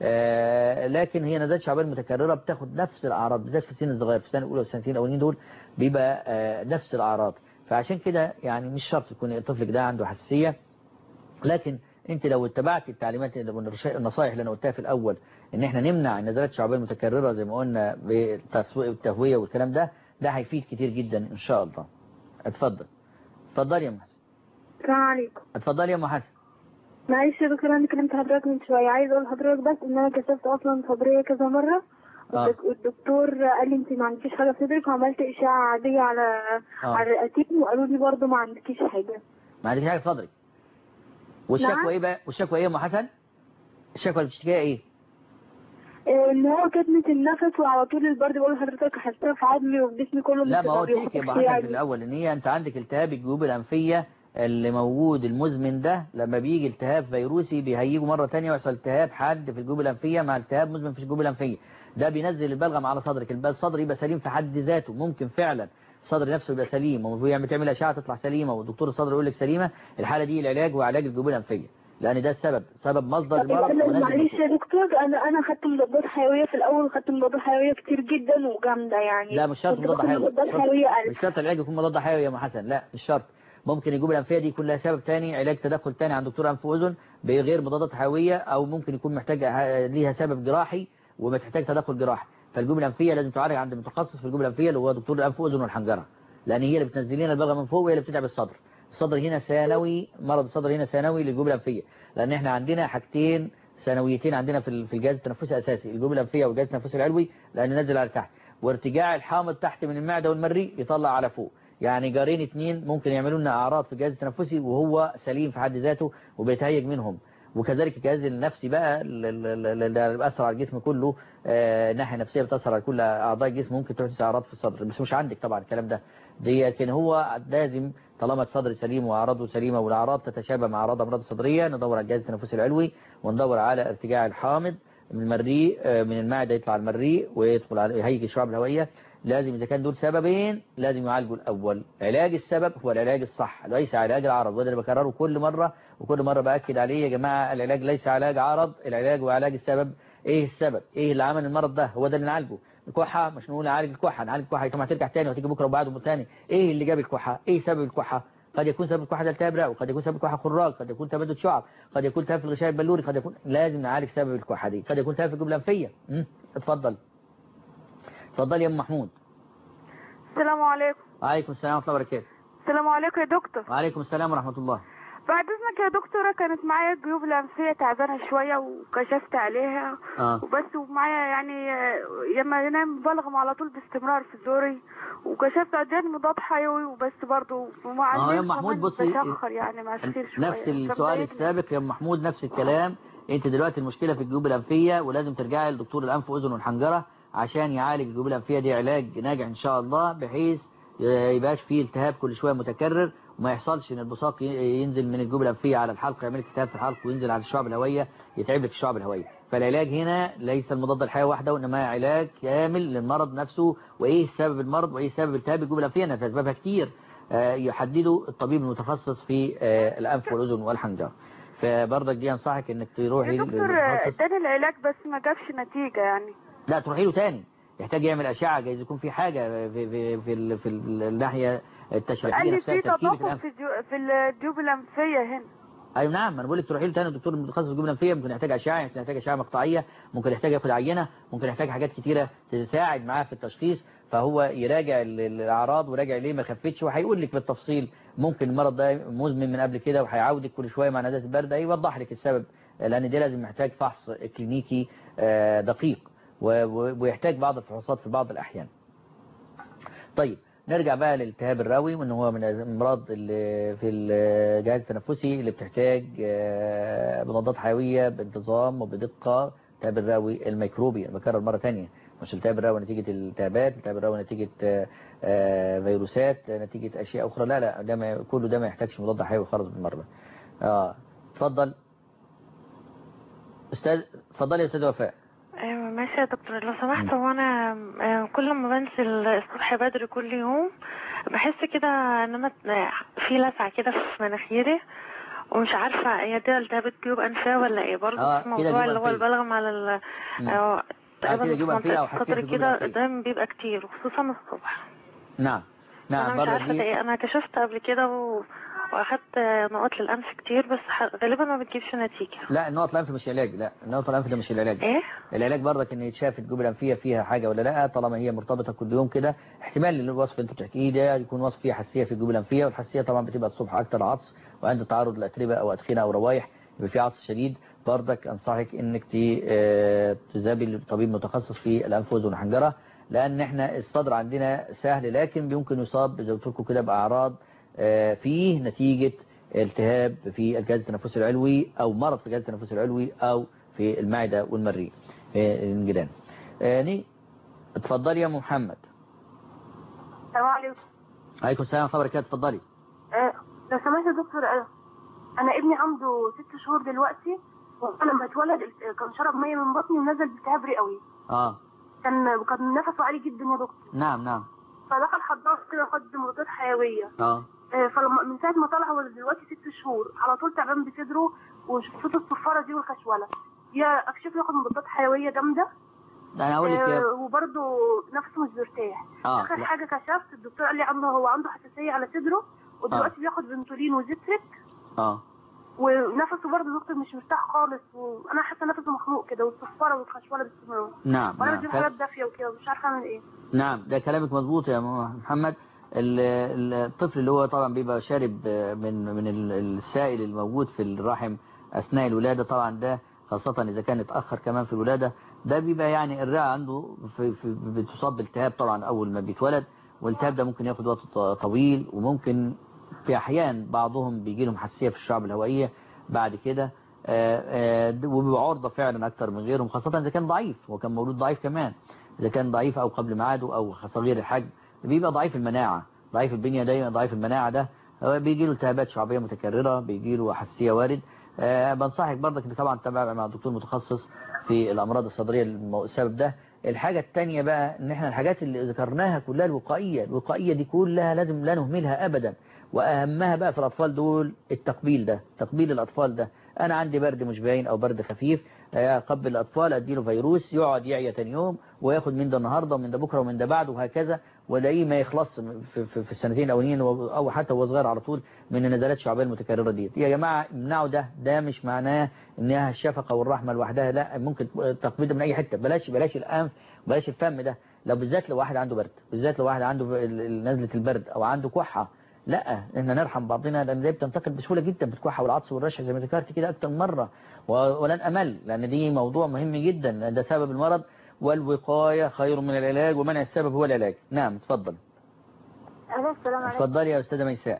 آه لكن هي نزلات شعبيه متكرره بتاخد نفس الاعراض بالذات في السن الصغير في السنه الاولى والسنتين الاولين دول بيبقى آه نفس الاعراض فعشان كده يعني مش شرط يكون طفلك ده عنده حساسيه لكن انت لو اتبعت التعليمات النصائح اللي انا قلتها في الاول ان احنا نمنع النزلات الشعبيه المتكرره زي ما قلنا بالتهويه والكلام ده ده هيفيد كتير جدا ان شاء الله اتفضل اتفضل يا ام حسن السلام عليكم اتفضل يا ام حسن معلش يا دكتور انا كلمت حضرتك من شويه عايز اقول لحضرتك بس ان انا كشفت اصلا صدريه كذا مره آه. والدك- والدكتور قال لي انت ما عندكيش حاجه في صدرك وعملت اشعه عاديه على آه. على الرئتين وقالوا لي برضه ما عندكيش حاجه ما عندك حاجه في صدرك والشكوى نعم. ايه بقى والشكوى ايه يا ام حسن الشكوى اللي بتشتكيها ايه آه، ان هو كتمه النفس وعلى طول البرد بقول لحضرتك حاسه في عظمي وفي جسمي كله لا ما هو متضرب قلت لك يا ابو وخصوصي حسن في يعني. الاول ان هي انت عندك التهاب الجيوب الانفيه اللي موجود المزمن ده لما بيجي التهاب فيروسي بيهيجه مره ثانيه ويحصل التهاب حاد في الجيوب الانفيه مع التهاب مزمن في الجيوب الانفيه ده بينزل البلغم على صدرك الب- الصدر يبقى سليم في حد ذاته ممكن فعلا الصدر نفسه يبقى سليم ويعمل تعمل اشعه تطلع سليمه ودكتور الصدر يقول لك سليمه الحاله دي العلاج هو علاج الجيوب الانفيه لان ده السبب سبب مصدر المرض أنا- ونزل معلش يا دكتور انا انا خدت مضادات حيويه في الاول وخدت مضادات حيويه كتير جدا وجامده يعني لا مش شرط كنت مضاد باخد حيوي مضادات مش شرط- حيويه ألف. مش شرط العلاج يكون مضاد حيوي يا ام حسن لا مش شرط ممكن الجيوب الانفيه دي يكون لها سبب تاني علاج تدخل تاني عند دكتور انف واذن بغير مضادات حيويه او ممكن يكون محتاج ه- ليها سبب جراحي ومحتاج تدخل جراحي فالجيوب الانفيه لازم تعالج عند متخصص في الجيوب الانفيه اللي هو دكتور الانف واذن والحنجره لان هي اللي بتنزل لنا البلغم من فوق وهي اللي بتتعب الصدر الصدر هنا ثانوي مرض الصدر هنا ثانوي للجيوب الانفيه لان احنا عندنا حاجتين ثانويتين عندنا في ال- في الجهاز التنفسي الاساسي الجيوب الانفيه والجهاز التنفسي العلوي لان نزل على تحت وارتجاع الحامض تحت من المعده والمريء يطلع على فوق يعني جارين اتنين ممكن يعملوا لنا اعراض في الجهاز التنفسي وهو سليم في حد ذاته وبيتهيج منهم وكذلك الجهاز النفسي بقى اللي بيأثر على الجسم كله آه، الناحيه النفسيه بتأثر على كل اعضاء الجسم ممكن تحدث اعراض في الصدر بس مش عندك طبعا الكلام ده دي لكن هو لازم طالما الصدر سليم واعراضه سليمه والاعراض تتشابه مع اعراض الامراض الصدريه ندور على الجهاز التنفسي العلوي وندور على ارتجاع الحامض من المريء آه، من المعده يطلع المريء ويدخل على يهيج الشعب الهوائيه لازم اذا كان دول سببين لازم يعالجوا الاول علاج السبب هو العلاج الصح ليس علاج العرض وده اللي بكرره كل مره وكل مره باكد عليه يا جماعه العلاج ليس علاج عرض العلاج هو علاج السبب ايه السبب ايه اللي عمل المرض ده هو ده اللي نعالجه الكحه مش نقول نعالج الكحه نعالج الكحه ثم هترجع تاني وتيجي بكره وبعده تاني ايه اللي جاب الكحه ايه سبب الكحه قد يكون سبب الكحه ده التهاب رئوي قد يكون سبب الكحه خراج قد يكون تمدد شعب قد يكون التهاب في الغشاء البلوري قد يكون لازم نعالج سبب الكحه دي قد يكون التهاب في الجبله الانفيه أمم، اتفضل اتفضل يا ام محمود السلام عليكم وعليكم السلام ورحمه الله وبركاته السلام عليكم يا دكتور وعليكم السلام ورحمه الله بعد اذنك يا دكتورة كانت معايا الجيوب الانفية تعبانة شوية وكشفت عليها اه وبس ومعايا يعني آه، لما ينام بلغم على طول باستمرار في زوري وكشفت اداني مضاد حيوي وبس برضه ومع اه يا الليل محمود كمان بصي بتأخر يعني مع الخير شوية نفس السؤال فمضايقني. السابق يا ام محمود نفس الكلام انت دلوقتي المشكله في الجيوب الانفيه ولازم ترجعي لدكتور الانف واذن والحنجره عشان يعالج الجيوب الانفيه دي علاج ناجح ان شاء الله بحيث يبقاش فيه التهاب كل شويه متكرر وما يحصلش ان البصاق ي- ينزل من الجيوب الانفيه على الحلق يعمل لك التهاب في الحلق وينزل على الشعب الهوائيه يتعب لك الشعب الهوائيه فالعلاج هنا ليس المضاد الحيوي وحده وانما علاج كامل للمرض نفسه وايه سبب المرض وايه سبب التهاب الجيوب الانفيه لأن في اسبابها كتير آه، يحدده الطبيب المتخصص في آه، الانف والاذن والحنجره فبرضك دي انصحك انك تروحي يا دكتور للمتخصص اداني العلاج بس ما جابش نتيجة يعني لا تروحي له تاني يحتاج يعمل اشعه جايز يكون في حاجه في في في, ال- في الناحيه قال التشريحيه لي نفسها في تركيبه تضخم الانف في الجيو- في الجيوب الانفية هنا ايوه نعم انا بقول لك تروحي له تاني الدكتور المتخصص في الجيوب الانفيه ممكن يحتاج اشعه ممكن يحتاج اشعه مقطعيه ممكن يحتاج ياخد عينه ممكن يحتاج حاجات كتيره تساعد معاه في التشخيص فهو يراجع ال- الاعراض وراجع ليه ما خفتش وهيقول لك بالتفصيل ممكن المرض ده مزمن من قبل كده وهيعودك كل شويه مع نزلات البرد يوضح لك السبب لان ده لازم محتاج فحص كلينيكي آه، دقيق و- و- ويحتاج بعض الفحوصات في بعض الاحيان طيب نرجع بقى للالتهاب الرئوي وان هو من الامراض اللي في الجهاز التنفسي اللي بتحتاج آه، مضادات حيويه بانتظام وبدقه الالتهاب الرئوي الميكروبي أنا بكرر مره ثانيه مش التهاب الرئوي نتيجه الالتهابات التهاب الرئوي نتيجه آه، آه، فيروسات نتيجه اشياء اخرى لا لا ده ما كله ده ما يحتاجش مضاد حيوي خالص بالمره اه اتفضل استاذ اتفضلي يا استاذ وفاء ايوه ماشي يا دكتور لو سمحت هو انا آه، كل ما بنزل الصبح بدري كل يوم بحس كده ان انا في لسعة كده في مناخيري ومش عارفة هي دي التهابات جيوب أنفية ولا ايه برضه آه، في كده موضوع جيوب اللي هو أنفية. البلغم على ال مم. آه، تقريبا كده جيوب في أنفية أو منطقة حساسية صدري في جيوب كده الأنفية. دايما بيبقى كتير وخصوصا الصبح نعم انا نعم مش برضه عارفة ده دي ايه انا كشفت قبل كده و... واخدت نقط للأنف كتير بس ح- غالبا ما بتجيبش نتيجة لا النقط الانف مش علاج لا النقط الانف ده مش العلاج ايه العلاج برضك ان يتشاف الجيوب الانفيه فيها حاجه ولا لا طالما هي مرتبطه كل يوم كده احتمال ان الوصف اللي انت بتحكيه ده يكون وصف فيه حساسيه في الجيوب الانفيه والحساسيه طبعا بتبقى الصبح اكتر عطس وعند تعرض لاتربه او ادخنه او روايح يبقى في عطس شديد برضك انصحك انك ت- آه، تذهبي لطبيب متخصص في الانف واذن وحنجره لان احنا الصدر عندنا سهل لكن يمكن يصاب زي ما قلت لكم كده باعراض آه، فيه نتيجه التهاب في الجهاز التنفسي العلوي او مرض في الجهاز التنفسي العلوي او في المعده والمريء آه، الانجدان آه، اتفضلي يا أم محمد السلام عليكم عليكم السلام ورحمه الله وبركاته اتفضلي آه، لو سمحت يا دكتور آه، انا ابني عنده ست شهور دلوقتي ولما اتولد آه، كان شرب ميه من بطني ونزل بالتهاب رئوي اه كان كان نفسه عالي جدا يا دكتور نعم نعم فدخل حضانه كده خد مضادات حيويه اه آه، فلما من ساعه ما طلع هو دلوقتي ست شهور على طول تعبان بصدره وشفته الصفاره دي والخشوله يا اكشف ياخد مضادات حيويه جامده ده انا هقول لك يا آه، وبرضه نفسه مش بيرتاح اه اخر لا. حاجه كشفت الدكتور قال لي عنده هو عنده حساسيه على صدره ودلوقتي بياخد بنتولين وزيتريك اه ونفسه برضه دكتور مش مرتاح خالص وانا حاسه نفسه مخنوق كده والصفاره والخشوله باستمرار نعم وانا نعم بديله ف- حاجات دافيه وكده ومش عارفه اعمل ايه نعم ده كلامك مظبوط يا م- محمد ال- ال- الطفل اللي هو طبعا بيبقى شارب آه، من من ال- السائل الموجود في الرحم اثناء الولاده طبعا ده خاصه اذا كان اتاخر كمان في الولاده ده بيبقى يعني الرئه عنده في في بتصاب بالتهاب طبعا اول ما بيتولد والالتهاب ده ممكن ياخد وقت ط- طويل وممكن في احيان بعضهم بيجي لهم حساسيه في الشعب الهوائيه بعد كده آه، آه، د- وبيبقى عرضه فعلا اكتر من غيرهم خاصه اذا كان ضعيف هو كان مولود ضعيف كمان اذا كان ضعيف او قبل ميعاده او صغير الحجم بيبقى ضعيف المناعه ضعيف البنيه دايما ضعيف المناعه ده هو بيجي له التهابات شعبيه متكرره بيجي له حساسيه وارد آه، بنصحك برضك انك طبعا تتابع مع دكتور متخصص في الامراض الصدريه المو- السبب ده الحاجه الثانيه بقى ان احنا الحاجات اللي ذكرناها كلها الوقائيه الوقائيه دي كلها لازم لا نهملها ابدا واهمها بقى في الاطفال دول التقبيل ده تقبيل الاطفال ده انا عندي برد مشبعين او برد خفيف آه، اقبل الاطفال اديله فيروس يقعد يعيا تاني يوم وياخد من ده النهارده ومن ده بكره ومن ده بعده وهكذا ولاقيه ما يخلص في, في, في السنتين الاولانيين و- او حتى وهو صغير على طول من النزلات الشعبيه المتكرره دي يا جماعه امنعوا ده ده مش معناه انها الشفقه والرحمه لوحدها لا ممكن تقبيل ده من اي حته بلاش بلاش الانف بلاش الفم ده لو بالذات لو واحد عنده برد بالذات لو واحد عنده ال- ال- نزله البرد او عنده كحه لا احنا نرحم بعضنا لان دي بتنتقل بسهوله جدا بالكحه والعطس والرشح زي ما ذكرت كده اكتر من مره و- ولن امل لان دي موضوع مهم جدا لأن ده سبب المرض والوقايه خير من العلاج ومنع السبب هو العلاج نعم اتفضل ألو السلام عليكم اتفضلي يا استاذه ميساء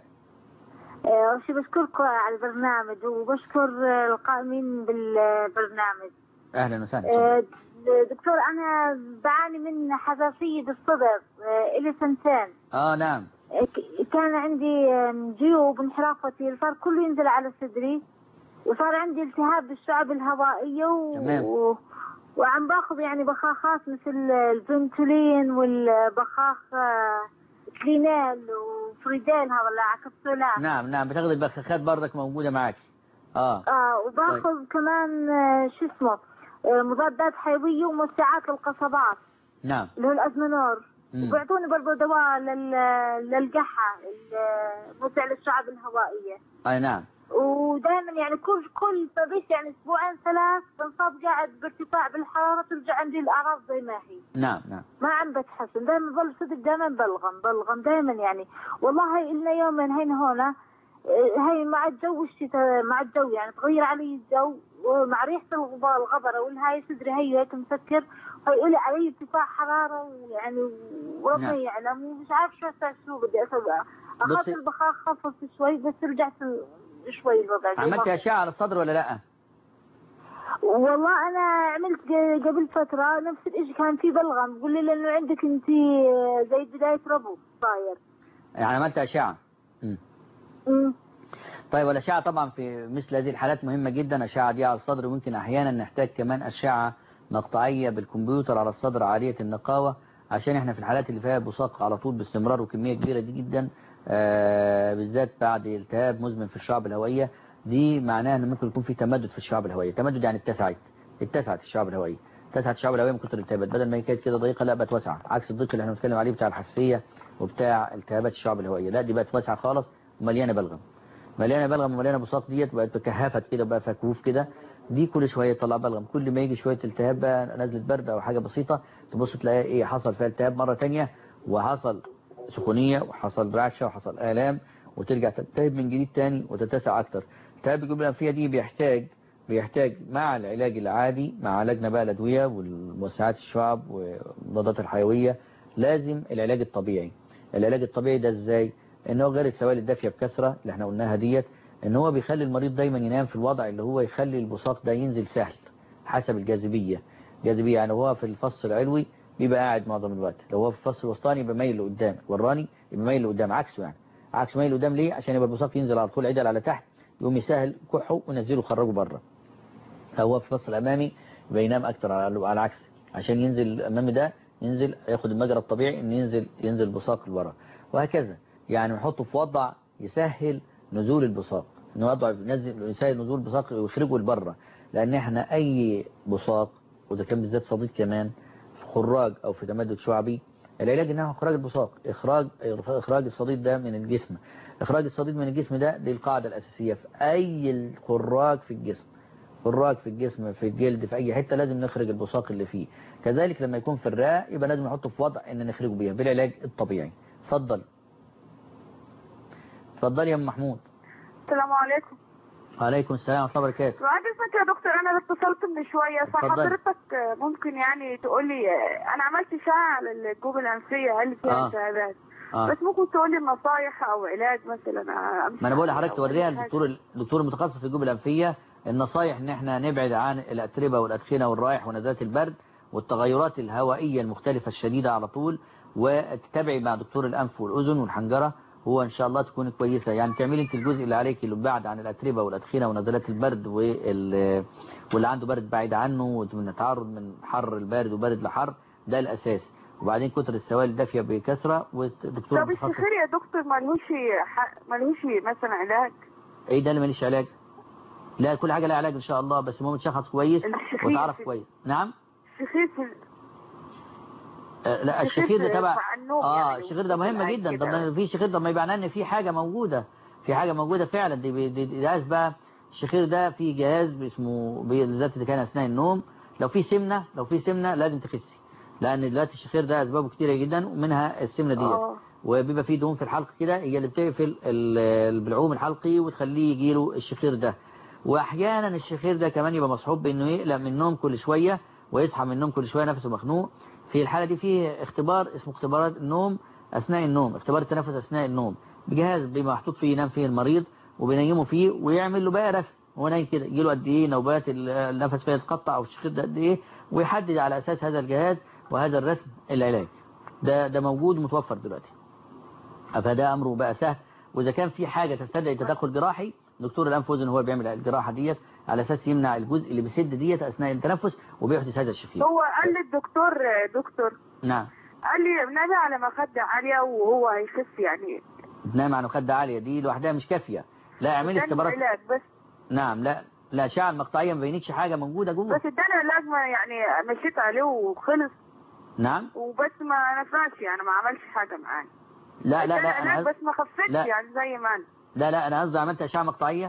آه، أول شيء بشكركم على البرنامج وبشكر آه، القائمين بالبرنامج اهلا وسهلا آه، دكتور أنا بعاني من حساسية الصدر آه، إلي سنتين اه نعم آه، ك- كان عندي آم، جيوب انحراف وتير صار كله ينزل على صدري وصار عندي التهاب بالشعب الهوائية و... تمام. و... وعم باخذ يعني بخاخات مثل البنتولين والبخاخ آه، كلينال وفريديل هذا كبسولات نعم نعم بتاخد البخاخات برضك موجوده معاك اه اه وباخذ كمان آه، شو اسمه آه، مضادات حيوية وموسعات للقصبات نعم اللي هو الازمنور مم. وبيعطوني برضه دواء لل- للقحة الموسع للشعب الهوائية اي نعم ودائما يعني كل كل بس يعني اسبوعين ثلاث بنصاب قاعد بارتفاع بالحرارة ترجع عندي الاعراض زي ما هي نعم نعم ما عم بتحسن دائما بضل صدق دائما بلغم بلغم دائما يعني والله هي لنا يومين هين هنا آه، هي مع الجو الشتاء مع الجو يعني تغير علي الجو ومع ريحة الغبار الغبرة والهاي صدري هي هيك مسكر هيقول لي علي ارتفاع حرارة ويعني وربنا نعم. يعلم ومش عارف شو أسوي شو بدي اسوي اخذت بصي- البخار خفف شوي بس رجعت شوي الوضع عملت اشعه على الصدر ولا لا والله انا عملت ق- قبل فترة نفس الاشي كان في بلغم بقول لي لانه عندك انت زي بداية ربو صاير يعني عملت اشعه مم. أمم. طيب والأشعة طبعا في مثل هذه الحالات مهمة جدا أشعة دي على الصدر وممكن أحيانا نحتاج كمان أشعة مقطعية بالكمبيوتر على الصدر عالية النقاوة عشان احنا في الحالات اللي فيها بصاق على طول باستمرار وكمية كبيرة دي جدا آه بالذات بعد التهاب مزمن في الشعب الهوائية دي معناها ان ممكن يكون في تمدد في الشعب الهوائية تمدد يعني اتسعت اتسعت الشعب الهوائية اتسعت الشعب الهوائية من كتر الالتهابات بدل ما هي كانت كده ضيقة لا بقت واسعة عكس الضيق اللي احنا بنتكلم عليه بتاع الحساسية وبتاع التهابات الشعب الهوائية لا دي بقت واسعة خالص ومليانة بلغم مليانة بلغم ومليانة بساط ديت بقت بكهفت كده بقى فكوف كده دي كل شوية يطلع بلغم كل ما يجي شوية التهاب بقى نزلة برد او حاجة بسيطة تبص تلاقي ايه حصل فيها التهاب مرة تانية وحصل سخونية وحصل رعشة وحصل آلام وترجع تلتهب من جديد تاني وتتسع اكتر التهاب الجيوب الانفية دي بيحتاج بيحتاج مع العلاج العادي مع علاجنا بقى الادوية والموسعات الشعب والمضادات الحيوية لازم العلاج الطبيعي العلاج الطبيعي ده ازاي ان هو غير السوائل الدافية بكثرة اللي احنا قلناها ديت ان هو بيخلي المريض دايما ينام في الوضع اللي هو يخلي البصاق ده ينزل سهل حسب الجاذبية جاذبية يعني هو في الفص العلوي بيبقى قاعد معظم الوقت لو هو في الفص الوسطاني يبقى مايل لقدام والراني يبقى مايل لقدام عكسه يعني عكس مايل لقدام ليه عشان يبقى البصاق ينزل على طول عدل على تحت يقوم يسهل كحه وينزله خرجه بره هو في الفص الامامي يبقى ينام اكتر على على العكس عشان ينزل الامامي ده ينزل ياخد المجرى الطبيعي ان ينزل ينزل البصاق لورا وهكذا يعني نحطه في وضع يسهل نزول البصاق انه وضع ينزل يسهل نزول البصاق ويخرجه لبره لان احنا اي بصاق وده كان بالذات صديد كمان في خراج او في تمدد شعبي العلاج انها اخراج البصاق اخراج اخراج الصديد ده من الجسم اخراج الصديد من الجسم ده دي القاعده الاساسيه في اي خراج في الجسم خراج في الجسم في الجلد في اي حته لازم نخرج البصاق اللي فيه كذلك لما يكون في الرئه يبقى لازم نحطه في وضع ان نخرجه بيها بالعلاج الطبيعي اتفضل اتفضل يا ام محمود السلام عليكم وعليكم السلام ورحمه الله وبركاته بعد اذنك يا دكتور انا اتصلت من شويه اتفضل. فحضرتك ممكن يعني تقول لي انا عملت اشعه على الجوب الانفيه هل فيها آه. التهابات آه. بس ممكن تقول لي نصايح او علاج مثلا امشي ما انا بقول عليه لحضرتك أو توريها أي حاجة. الدكتور الدكتور المتخصص في الجيوب الانفيه النصايح ان احنا نبعد عن الاتربه والادخنه والرائح ونزلات البرد والتغيرات الهوائيه المختلفه الشديده على طول وتتابعي مع دكتور الانف والاذن والحنجره هو ان شاء الله تكون كويسه يعني تعملي انت الجزء اللي عليك اللي بعد عن الاتربه والادخنه ونزلات البرد وال واللي عنده برد بعيد عنه ومن التعرض من حر البارد وبارد لحر ده الاساس وبعدين كتر السوائل الدافيه بكثره والدكتور طب المتخصص الشخير يا دكتور ملهوش ح- ملهوش مثلا علاج ايه ده اللي ماليش علاج لا كل حاجة لها علاج ان شاء الله بس المهم تشخص كويس الشخير وتعرف في- كويس نعم الشخير في آه لا الشخير الشخير ده في- تبع مع النوم اه يعني الشخير ده مهم والأكل جدا كده. طب ما في شخير ده ما يبقى ان في حاجة موجودة في حاجة موجودة فعلا دي دي, دي, دي ده بقى الشخير ده في جهاز اسمه بالذات اذا كان اثناء النوم لو في سمنة لو في سمنة لازم تخسي لان دلوقتي الشخير ده اسبابه كتيرة جدا ومنها السمنة ديت آه. وبيبقى فيه دهون في الحلق كده هي اللي بتقفل ال- البلعوم الحلقي وتخليه يجيله الشخير ده واحيانا الشخير ده كمان يبقى مصحوب بانه يقلق من النوم كل شوية ويصحى من النوم كل شوية نفسه مخنوق في الحالة دي فيه اختبار اسمه اختبارات النوم اثناء النوم اختبار التنفس اثناء النوم بجهاز بيبقى محطوط فيه ينام فيه المريض وبينيمه فيه ويعمل له بقى رسم هو نايم كده يجيله قد ايه نوبات ال- النفس فيها يتقطع او الشخير ده قد ايه ويحدد على اساس هذا الجهاز وهذا الرسم العلاج ده ده موجود ومتوفر دلوقتي فده امره بقى سهل واذا كان في حاجة تستدعي تدخل جراحي دكتور الانف واذن هو بيعمل الجراحة ديت على اساس يمنع الجزء اللي بيسد ديت اثناء التنفس وبيحدث هذا الشخير هو قال لي الدكتور دكتور نعم قال لي نادى على مخدة عالية وهو هيخف يعني تنام على مخدة عالية دي لوحدها مش كافية لا اعملي اداني اختبارات علاج بس نعم لا لا الأشعة المقطعية ما بينكش حاجة موجودة جوه بس اداني علاج ما يعني مشيت عليه وخلص نعم وبس ما نفعش يعني ما عملش حاجة معايا لا لا اداني لا علاج أنا بس ما خفتش لا. يعني زي ما انا لا لا أنا قصدي عملت أشعة مقطعية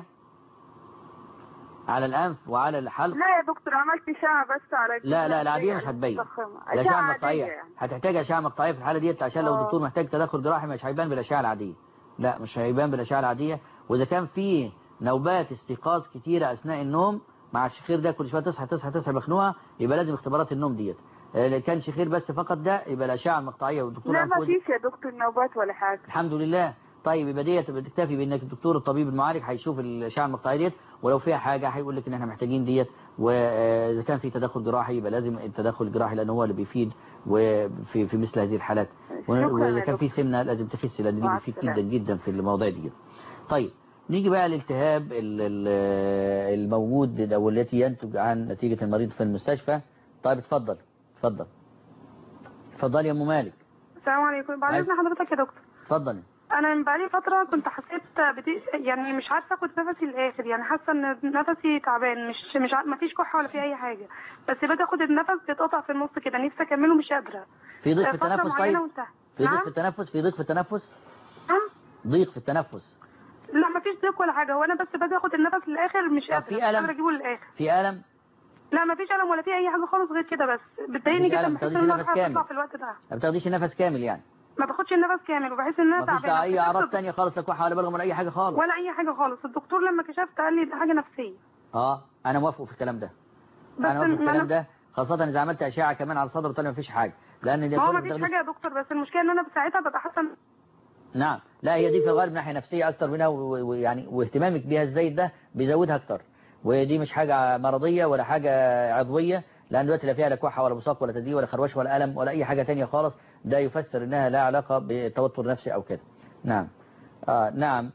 على الأنف وعلى الحلق لا يا دكتور عملت اشعة بس على لا لا العادية يعني مش هتبين متضخمة. الأشعة أشعة المقطعية عادية يعني. هتحتاج أشعة مقطعية في الحالة ديت عشان لو آه. الدكتور محتاج تدخل جراحي مش هيبان بالأشعة العادية لا مش هيبان بالأشعة العادية وإذا كان في نوبات استيقاظ كتيرة أثناء النوم مع الشخير ده كل شوية تصحى تصحى تصحى مخنوقة يبقى لازم اختبارات النوم ديت آه، لو كان شخير بس فقط ده يبقى الأشعة المقطعية والدكتور لا أنف ما وأذن- فيش يا دكتور نوبات ولا حاجة الحمد لله طيب يبقى ديت بتكتفي بانك الدكتور الطبيب المعالج هيشوف الاشعه المقطعيه ديت ولو فيها حاجه هيقول لك ان احنا محتاجين ديت واذا كان في تدخل جراحي يبقى لازم التدخل الجراحي لان هو اللي بيفيد وفي في مثل هذه الحالات شكراً واذا يا كان في دكتور. سمنه لازم تخس لان دي مع بيفيد السلامة. جدا جدا في المواضيع دي طيب نيجي بقى للالتهاب ال- ال- الموجود او التي ينتج عن نتيجه المريض في المستشفى طيب اتفضل اتفضل اتفضلي يا ام مالك السلام عليكم بعد عايز- اذن حضرتك يا دكتور اتفضلي انا من بقالي فتره كنت حسيت بدي يعني مش عارفه اخد نفسي للاخر يعني حاسه ان نفسي تعبان مش مش ما فيش كحه ولا في اي حاجه بس باجي اخد النفس بيتقطع في النص كده نفسي اكمله مش قادره في ضيق في فترة التنفس معينة طيب وانتهى. في ضيق نعم في التنفس في ضيق في التنفس نعم؟ ضيق في التنفس لا ما فيش ضيق ولا حاجه هو انا بس باجي اخد النفس للاخر مش قادره في مش ألم؟ قادره اجيبه للاخر في ألم لا ما فيش الم ولا في اي حاجه خالص غير كده بس بتضايقني مفيش جدا ألم، بحس تاخديش ان انا نفس بتطلع كامل. في الوقت ده ما بتاخديش نفس كامل يعني ما باخدش النفس كامل وبحس ان انا ما فيش تعبانه اي اعراض تانية خالص لا كحه ولا بلغم ولا اي حاجه خالص ولا اي حاجه خالص الدكتور لما كشفت قال لي ده حاجه نفسيه اه انا موافقه في الكلام ده بس انا موافق في ما الكلام أنا- ده خاصه اذا عملت اشعه كمان على الصدر وطلع ما فيش حاجه لان دي ما هو كل ما فيش بتاخديش- حاجه يا دكتور بس المشكله ان انا ساعتها ببقى حاسه إن- نعم لا هي دي في الغالب ناحيه نفسيه اكتر منها و- ويعني واهتمامك بيها الزايد ده بيزودها اكتر ودي مش حاجه مرضيه ولا حاجه عضويه لان دلوقتي لا فيها لا كحه ولا بصاق ولا تدي ولا خروش ولا الم ولا اي حاجه تانية خالص ده يفسر انها لا علاقه بتوتر نفسي او كده نعم آه نعم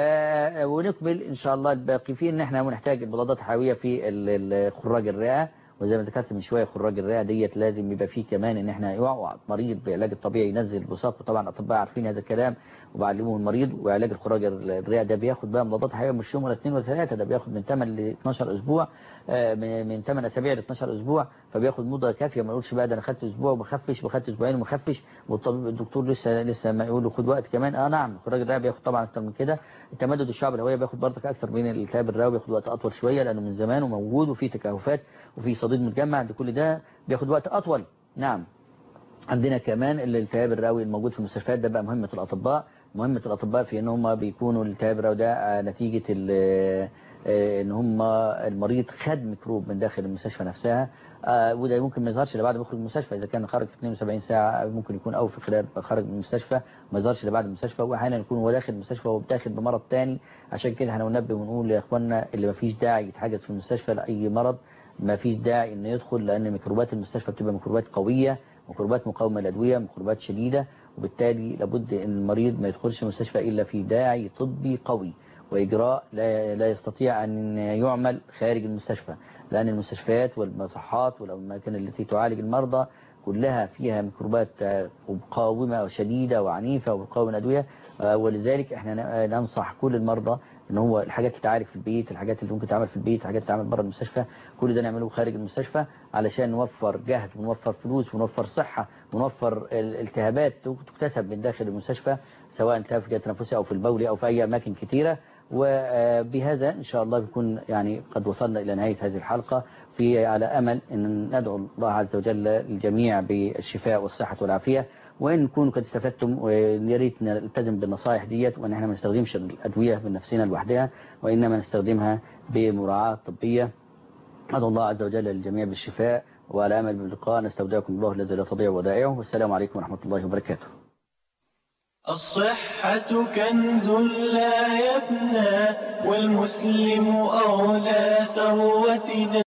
آه ونكمل ان شاء الله الباقي في ان احنا بنحتاج مضادات حيويه في ال- ال- خراج الرئه وزي ما ذكرت من شويه خراج الرئه ديت لازم يبقى فيه كمان ان احنا يوعوا مريض بعلاج الطبيعي ينزل البصاق وطبعا الاطباء عارفين هذا الكلام وبعلموه المريض وعلاج الخراج الرئه ده بياخد بقى مضادات حيويه مش يوم ولا اثنين ولا ثلاثه ده بياخد من 8 ل 12 اسبوع آه، من من 8 اسابيع ل 12 اسبوع فبياخد مده كافيه ما نقولش بقى ده انا خدت اسبوع وبخفش وخدت اسبوعين ومخفش والطبيب الدكتور لسه لسه ما يقول له خد وقت كمان اه نعم الخراج الرئه بياخد طبعا اكتر من كده تمدد الشعب الهويه بياخد برضك اكتر من الالتهاب الرئوي بياخد وقت اطول شويه لانه من زمان وموجود وفي تكهفات وفي صديد متجمع ده كل ده بياخد وقت اطول نعم عندنا كمان الالتهاب الرئوي الموجود في المستشفيات ده بقى مهمة الأطباء مهمة الأطباء في ان هم بيكونوا الالتهاب الرئوي ده آه، نتيجة ال- آه، ان هم المريض خد ميكروب من داخل المستشفى نفسها آه، وده ممكن ما يظهرش الا بعد ما يخرج من المستشفى اذا كان خرج في 72 ساعة ممكن يكون او في خلال خرج من المستشفى ما يظهرش الا بعد المستشفى واحيانا يكون هو داخل المستشفى وبتاخد بمرض تاني عشان كده احنا بننبه ونقول يا اخوانا اللي ما فيش داعي يتحجز في المستشفى لاي مرض ما فيش داعي انه يدخل لان ميكروبات المستشفى بتبقى ميكروبات قوية ميكروبات مقاومة للأدوية ميكروبات شديدة وبالتالي لابد ان المريض ما يدخلش المستشفى الا في داعي طبي قوي واجراء لا, لا يستطيع ان يعمل خارج المستشفى لان المستشفيات والمصحات والاماكن التي تعالج المرضى كلها فيها ميكروبات آه، مقاومة وشديدة وعنيفة ومقاومة الأدوية آه، ولذلك احنا ن- آه، ننصح كل المرضى ان هو الحاجات اللي تعالج في البيت الحاجات اللي ممكن تعمل في البيت الحاجات اللي تعمل بره المستشفى كل ده نعمله خارج المستشفى علشان نوفر جهد ونوفر فلوس ونوفر صحة ونوفر الالتهابات تكتسب من داخل المستشفى سواء التهاب في الجهاز التنفسي او في البول او في اي اماكن كثيرة وبهذا ان شاء الله بيكون يعني قد وصلنا الى نهاية هذه الحلقة في على امل ان ندعو الله عز وجل للجميع بالشفاء والصحة والعافية وان نكونوا قد استفدتم ويا ريت نلتزم بالنصائح ديت وان احنا ما نستخدمش الادويه من نفسنا لوحدها وانما نستخدمها بمراعاه طبيه ادعو الله عز وجل للجميع بالشفاء وعلى امل باللقاء نستودعكم الله الذي لا تضيع ودائعه والسلام عليكم ورحمه الله وبركاته الصحة كنز لا يفنى والمسلم أولى ثروتنا